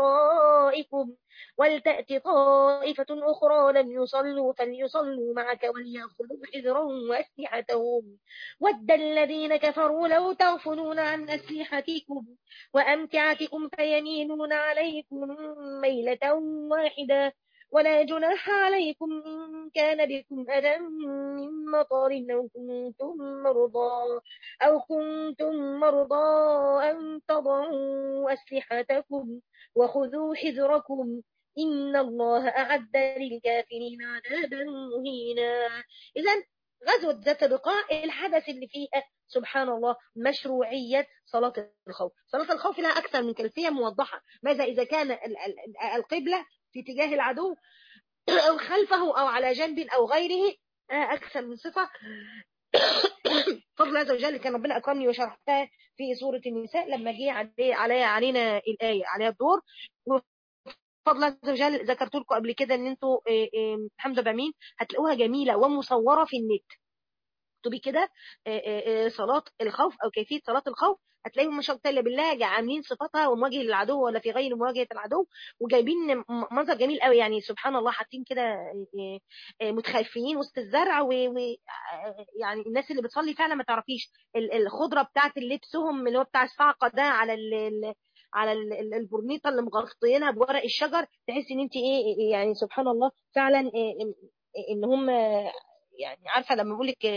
ورائكم ولتأت طائفة أخرى لم يصلوا فليصلوا معك وليأخذوا حذرهم وأسلحتهم ود الذين كفروا لو تغفلون عن أسلحتكم وأمتعتكم فيميلون عليكم ميلة واحدة ولا جناح عليكم إن كان بكم أذى من مطر أو كنتم مرضى أو كنتم مرضى أن تضعوا أسلحتكم وخذوا حذركم إن الله أعد للكافرين عذابا مهينا إذا غزوة ذات الرقاع الحدث اللي فيها سبحان الله مشروعية صلاة الخوف صلاة الخوف لها أكثر من كيفية موضحة ماذا إذا كان القبلة في اتجاه العدو أو خلفه أو على جنب أو غيره أكثر من صفة فضل عز وجل كان ربنا أكرمني وشرحتها في سورة النساء لما جه علي علينا الآية عليها الدور فضل عز وجل ذكرت لكم قبل كده ان انتوا حمزه بامين هتلاقوها جميله ومصوره في النت اكتبي كده صلاه الخوف او كيفيه صلاه الخوف هتلاقيهم ما شاء الله بالله عاملين صفاتها ومواجهه للعدو ولا في غير مواجهه العدو وجايبين منظر جميل قوي يعني سبحان الله حاطين كده متخلفين وسط الزرع ويعني الناس اللي بتصلي فعلا ما تعرفيش الخضره بتاعت لبسهم اللي هو بتاع الصعقه ده على ال على البرنيطه اللي مغطيينها بورق الشجر تحس ان انت ايه يعني سبحان الله فعلا إيه ان هم يعني عارفه لما بقول لك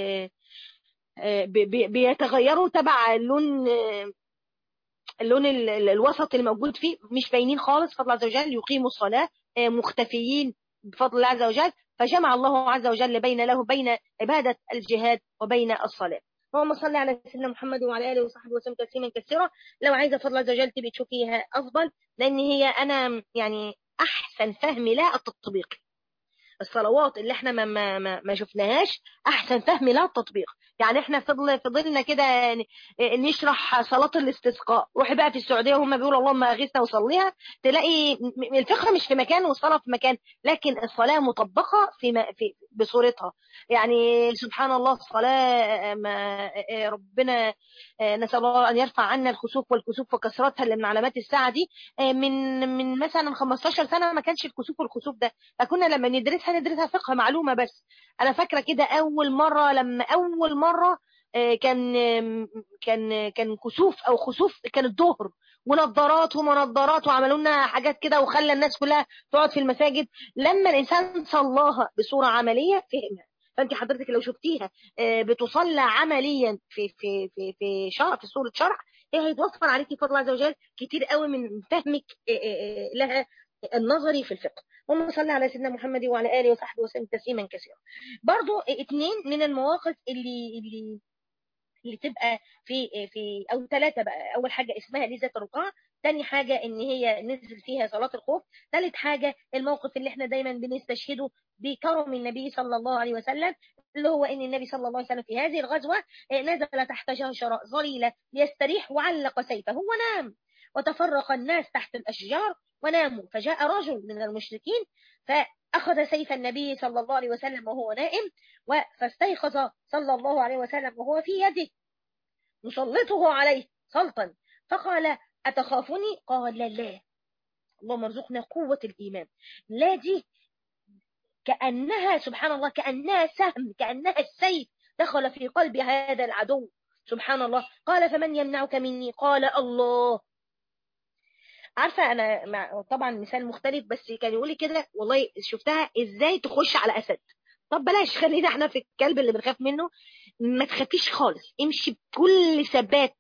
بيتغيروا تبع اللون اللون الوسط اللي موجود فيه مش باينين خالص فضل عز وجل يقيموا الصلاه مختفيين بفضل الله عز وجل فجمع الله عز وجل بين له بين عباده الجهاد وبين الصلاه اللهم صل على سيدنا محمد وعلى اله وصحبه وسلم تسليما كثيرا لو عايزه فضل عز وجل تبي تشوفيها افضل لان هي انا يعني احسن فهم لها التطبيق الصلوات اللي احنا ما ما ما, ما شفناهاش احسن فهم لها التطبيق يعني احنا فضل فضلنا كده نشرح صلاه الاستسقاء روحي بقى في السعوديه وهم بيقولوا اللهم اغثنا وصليها تلاقي الفقه مش في مكان والصلاه في مكان لكن الصلاه مطبقه في, في بصورتها يعني سبحان الله الصلاه ما ربنا نسال الله ان يرفع عنا الخسوف والكسوف وكثرتها اللي من علامات الساعه دي من من مثلا 15 سنه ما كانش الكسوف والخسوف ده فكنا لما ندرسها ندرسها فقه معلومه بس انا فاكره كده اول مره لما اول مره كان كان كان كسوف او خسوف كان الظهر ونظارات ومنظارات وعملوا لنا حاجات كده وخلى الناس كلها تقعد في المساجد لما الانسان صلاها بصوره عمليه فهمها فانت حضرتك لو شفتيها بتصلى عمليا في في في في شرع في صوره شرع هي هيتوفر عليكي فضل عز وجل كتير قوي من فهمك لها النظري في الفقه اللهم صل على سيدنا محمد وعلى اله وصحبه وسلم تسليما كثيرا برضو اتنين من المواقف اللي اللي اللي تبقى في في او ثلاثه بقى اول حاجه اسمها دي ذات الرقاع تاني حاجة ان هي نزل فيها صلاة الخوف ثالث حاجة الموقف اللي احنا دايما بنستشهده بكرم النبي صلى الله عليه وسلم اللي هو ان النبي صلى الله عليه وسلم في هذه الغزوة نزل تحت شجرة ظليلة ليستريح وعلق سيفه ونام وتفرق الناس تحت الاشجار وناموا فجاء رجل من المشركين فأخذ سيف النبي صلى الله عليه وسلم وهو نائم فاستيقظ صلى الله عليه وسلم وهو في يده مسلطه عليه سلطا فقال أتخافني قال لا اللهم ارزقنا قوة الإيمان لا دي كأنها سبحان الله كأنها سهم كأنها السيف دخل في قلب هذا العدو سبحان الله قال فمن يمنعك مني قال الله عارفه انا مع طبعا مثال مختلف بس كان يقول لي كده والله شفتها ازاي تخش على اسد طب بلاش خلينا احنا في الكلب اللي بنخاف منه ما تخافيش خالص امشي بكل ثبات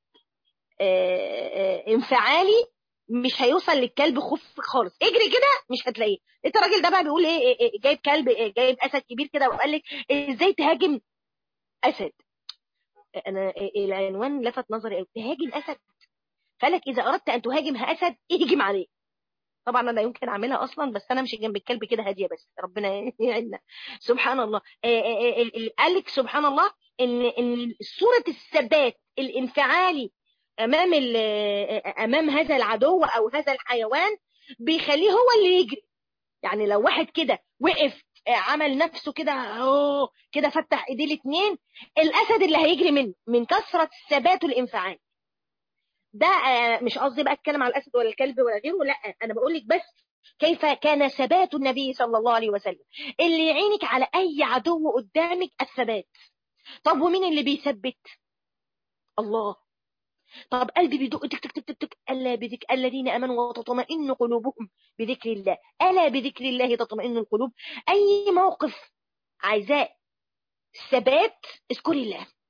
انفعالي مش هيوصل للكلب خوف خالص اجري كده مش هتلاقيه انت الراجل ده بقى بيقول ايه جايب كلب جايب اسد كبير كده وقال لك ازاي تهاجم اسد انا العنوان لفت نظري قوي تهاجم اسد فلك اذا اردت ان تهاجم اسد اهجم عليه طبعا انا لا يمكن اعملها اصلا بس انا مش جنب الكلب كده هاديه بس ربنا يعيننا سبحان الله قال لك سبحان الله ان ان صوره الثبات الانفعالي امام امام هذا العدو او هذا الحيوان بيخليه هو اللي يجري يعني لو واحد كده وقف عمل نفسه كده اهو كده فتح ايديه الاثنين الاسد اللي هيجري منه من كثره ثباته الانفعالي ده مش قصدي بقى اتكلم على الاسد ولا الكلب ولا غيره لا انا بقول لك بس كيف كان ثبات النبي صلى الله عليه وسلم اللي يعينك على اي عدو قدامك الثبات طب ومين اللي بيثبت الله طب قلبي بيدق تك تك تك تك الا بذكر الذين امنوا وتطمئن قلوبهم بذكر الله الا بذكر الله تطمئن القلوب اي موقف عايزاه ثبات اذكري الله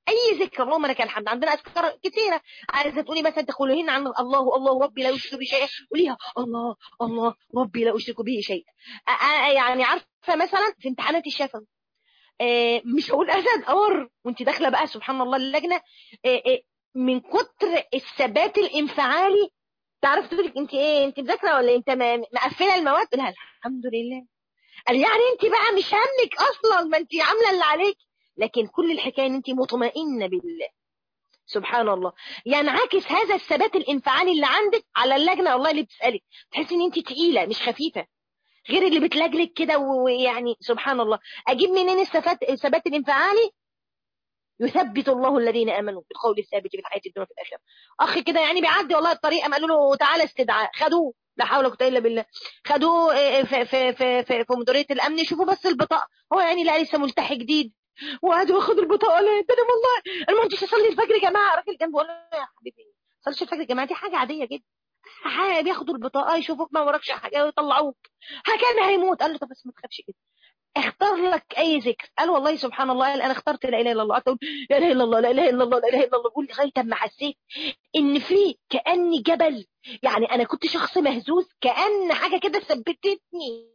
اي ذكر اللهم لك الحمد عندنا اذكار كثيره عايزه تقولي مثلا تقولين عن الله الله ربي لا اشرك به شيئا قوليها الله الله ربي لا اشرك به شيئا يعني عارفه مثلا في امتحانات الشفوي مش هقول اسد اور وانت داخله بقى سبحان الله اللجنه من كتر الثبات الانفعالي تعرف تقول انت ايه انت مذاكره ولا انت مقفله المواد لها الحمد لله قال يعني انت بقى مش همك اصلا ما انت عامله اللي عليك لكن كل الحكايه ان انت مطمئنه بالله سبحان الله ينعكس يعني هذا الثبات الانفعالي اللي عندك على اللجنه والله اللي بتسالك تحس ان انت تقيله مش خفيفه غير اللي بتلجلك كده ويعني سبحان الله اجيب منين الثبات الثبات الانفعالي يثبت الله الذين امنوا بالقول الثابت في الحياه الدنيا وفي الاخره اخ كده يعني بيعدي والله الطريق قالوا له تعالى استدعاء خدوه لا حول ولا قوه الا بالله خدوه في في في في, في مديريه الامن شوفوا بس البطاقه هو يعني لا لسه ملتحي جديد وقعدوا ياخدوا البطاقه لا ده انا والله المهندس يصلي الفجر يا جماعه الراجل جنبه قال له يا حبيبي صليش الفجر يا جماعه دي حاجه عاديه جدا حاجه بياخدوا البطاقه يشوفوك ما وراكش حاجه ويطلعوك كان هيموت قال له طب بس ما تخافش كده اختار لك اي ذكر قال والله سبحان الله قال انا اخترت لا اله الا الله قلت لا اله الا الله لا اله الا الله لا اله الا الله بقول لغايه اما حسيت ان في كاني جبل يعني انا كنت شخص مهزوز كان حاجه كده ثبتتني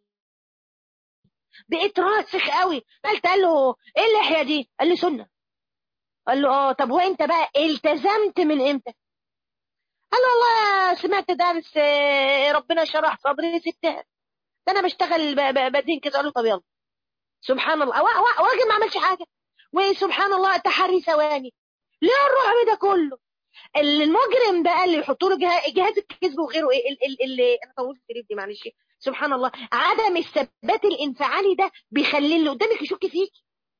بقيت راسخ قوي قلت قال له ايه اللحيه دي قال لي سنه قال له اه طب وانت بقى التزمت من امتى قال والله سمعت درس ربنا شرح صدري سبتها ده انا بشتغل بدين كده قال له طب يلا سبحان الله واجي ما عملش حاجه وسبحان الله تحري ثواني ليه الرعب ده كله المجرم بقى اللي يحطوا له جهاز الكذب وغيره ايه اللي انا طولت دي معلش سبحان الله عدم الثبات الانفعالي ده بيخلي اللي قدامك يشك فيك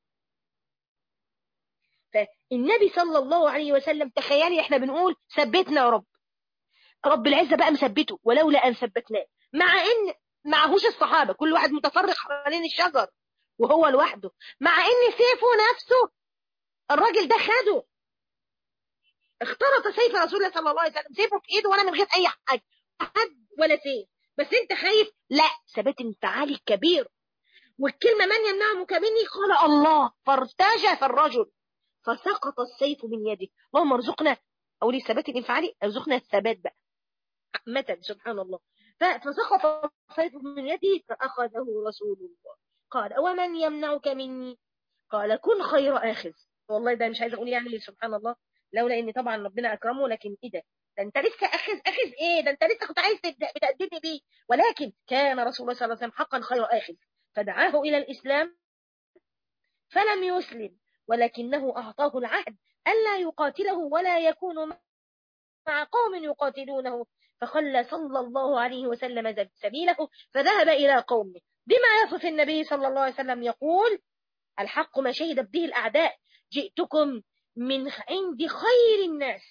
فالنبي صلى الله عليه وسلم تخيلي احنا بنقول ثبتنا يا رب رب العزه بقى مثبته ولولا ان ثبتناه مع ان معهوش الصحابه كل واحد متفرق حوالين الشجر وهو لوحده مع ان سيفه نفسه الراجل ده خده اخترط سيف رسول الله صلى الله عليه وسلم سيفه في ايده وانا من غير اي حاجه حد ولا سيف بس انت خايف لا ثبات انفعالي كبير والكلمه من يمنعك مني قال الله فارتجف الرجل فسقط السيف من يده اللهم ارزقنا او لي الثبات الانفعالي ارزقنا الثبات بقى عامه سبحان الله فسقط السيف من يده فاخذه رسول الله قال ومن يمنعك مني قال كن خير اخذ والله ده مش عايز اقول يعني سبحان الله لولا ان طبعا ربنا اكرمه لكن ايه ده ده انت لسه اخذ اخذ ايه ده انت لسه كنت عايز بتقدمي بيه ولكن كان رسول الله صلى الله عليه وسلم حقا خير اخذ فدعاه الى الاسلام فلم يسلم ولكنه اعطاه العهد الا يقاتله ولا يكون مع قوم يقاتلونه فخلى صلى الله عليه وسلم سبيله فذهب الى قومه بما يصف النبي صلى الله عليه وسلم يقول الحق ما شهدت به الاعداء جئتكم من عند خير الناس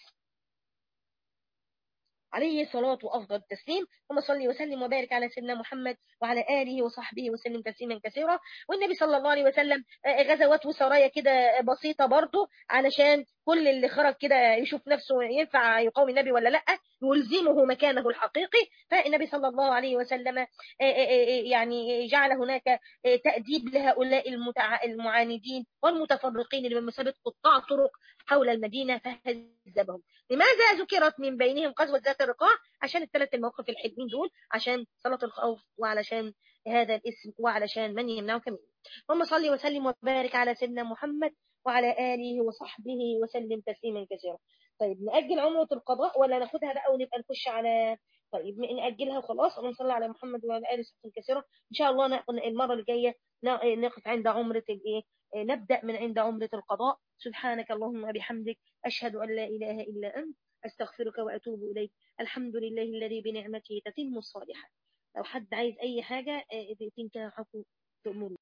عليه الصلاة وأفضل التسليم ثم صلي وسلم وبارك على سيدنا محمد وعلى آله وصحبه وسلم تسليما كثيرا والنبي صلى الله عليه وسلم غزوات وسرايا كده بسيطة برضه علشان كل اللي خرج كده يشوف نفسه ينفع يقاوم النبي ولا لا يلزمه مكانه الحقيقي فالنبي صلى الله عليه وسلم يعني جعل هناك تأديب لهؤلاء المعاندين والمتفرقين اللي بمثابة قطاع طرق حول المدينة فهذبهم لماذا ذكرت من بينهم غزوة ذات الرقاع عشان الثلاث المواقف الحلوين دول عشان صلاة الخوف وعلشان هذا الاسم وعلشان من يمنعك منه اللهم صل وسلم وبارك على سيدنا محمد وعلى آله وصحبه وسلم تسليما كثيرا طيب نأجل عمرة القضاء ولا ناخدها بقى ونبقى نخش على طيب نأجلها وخلاص ونصلي على محمد وعلى آله وصحبه كثيرا إن شاء الله المرة الجاية نقف عند عمرة الإيه نبدأ من عند عمرة القضاء سبحانك اللهم بحمدك أشهد أن لا إله إلا أنت أستغفرك وأتوب إليك الحمد لله الذي بنعمته تتم الصالحات لو حد عايز أي حاجة تنكحكم تأمروا